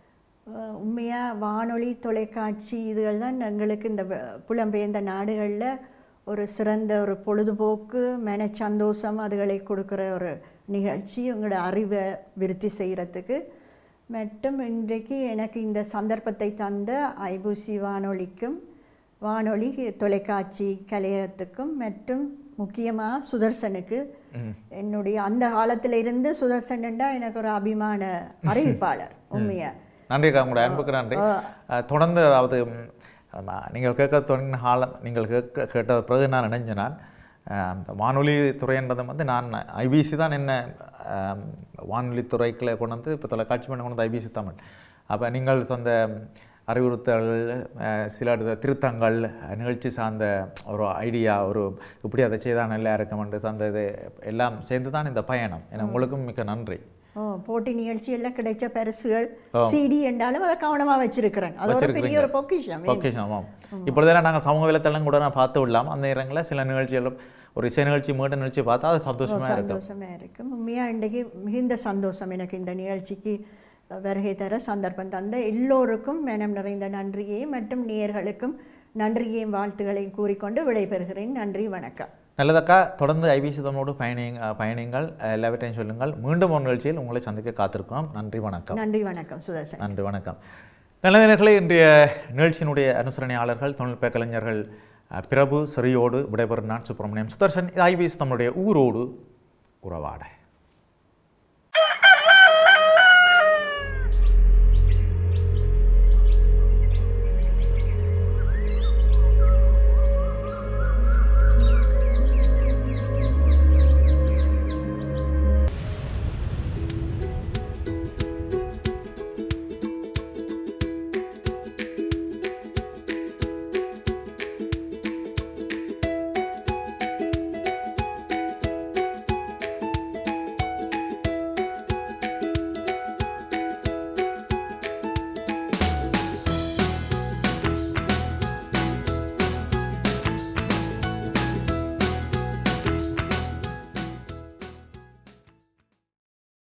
உண்மையாக வானொலி தொலைக்காட்சி இதுகள் தான் எங்களுக்கு இந்த வ- புலம்பெயர்ந்த நாடுகளில் ஒரு சிறந்த ஒரு பொழுதுபோக்கு மன சந்தோஷம் அதுகளை கொடுக்குற ஒரு நிகழ்ச்சி உங்களோட அறிவை விருத்தி செய்கிறதுக்கு மற்றும் இன்றைக்கு எனக்கு இந்த சந்தர்ப்பத்தை தந்த ஐபூசி வானொலிக்கும் வானொலி தொலைக்காட்சி கலையகத்துக்கும் மற்றும் முக்கியமாக சுதர்சனுக்கு என்னுடைய அந்த காலத்துல இருந்து சுதர்சன்டா எனக்கு ஒரு அபிமான அறிவிப்பாளர் உண்மையா நன்றி அக்கா உங்களோட அன்புக்கு நன்றி அஹ், தொடர்ந்து அதாவது ம், ஆமா, நீங்கள் கேட்க தொடங்கின காலம் நீங்கள் கேட்க கேட்ட பிறகு நான் நினைஞ்சேன் நான் அஹ், அந்த வானொலி துறைன்றது வந்து நான் ஐபிசி தான் என்ன அஹ், வானொலி துறைக்குள்ள கொண்டு வந்து இப்போ தொலைக்காட்சி பண்ணி கொண்டு வந்து ஐபிசி தமிழ் அப்போ நீங்கள் தந்த அறிவுறுத்தல் அஹ், சில இடத்துல திருத்தங்கள் நிகழ்ச்சி சார்ந்த ஒரு ஐடியா ஒரு இப்படி அதை செய்தால் நல்லா இருக்குமென்று தந்தது எல்லாம் சேர்ந்து தான் இந்த பயணம் ஏன்னா உங்களுக்கும் மிக்க நன்றி ஓ போட்டி நிகழ்ச்சி எல்லாம் கிடைச்ச பரிசுகள் சிடி என்றாலும் அதை கவனமா வச்சிருக்கிறேன் அது ஒரு பெரிய ஒரு பொக்கிஷம் பொக்கிஷம் ஆமாம் இப்பொழுதெல்லாம் நாங்கள் சமூக வலைத்தளம் கூட நான் பார்த்து விடலாம் அந்த நேரங்களில் சில நிகழ்ச்சிகளும் ஒரு இசை நிகழ்ச்சி மீட்ட நிகழ்ச்சி பார்த்தா அது சந்தோஷமாக இருக்கும் சந்தோஷமா இருக்கும் உண்மையா இன்றைக்கு மிகுந்த சந்தோஷம் எனக்கு இந்த நிகழ்ச்சிக்கு வருகை தர சந்தர்ப்பம் தந்த எல்லோருக்கும் மனம் நிறைந்த நன்றியை மற்றும் நேயர்களுக்கும் நன்றியையும் வாழ்த்துக்களையும் கூறிக்கொண்டு விடைபெறுகிறேன் நன்றி வணக்கம் நல்லதக்கா தொடர்ந்து ஐபிசி தமிழோடு பயணிங்க பயணிங்கள் எல்லாவற்றையும் சொல்லுங்கள் மீண்டும் ஒரு நிகழ்ச்சியில் உங்களை சந்திக்க காத்திருக்கோம் நன்றி வணக்கம் நன்றி வணக்கம் சுதர்சன் நன்றி வணக்கம் நல்லதினர்களே இன்றைய நிகழ்ச்சியினுடைய அனுசரணையாளர்கள் தொழில்நுட்ப கலைஞர்கள் அஹ், பிரபு சிறியோடு விடைபெறும் நான் சுப்பிரமணியம் சுதர்சன் இது ஐபிஎஸ் நம்முடைய ஊரோடு உறவாட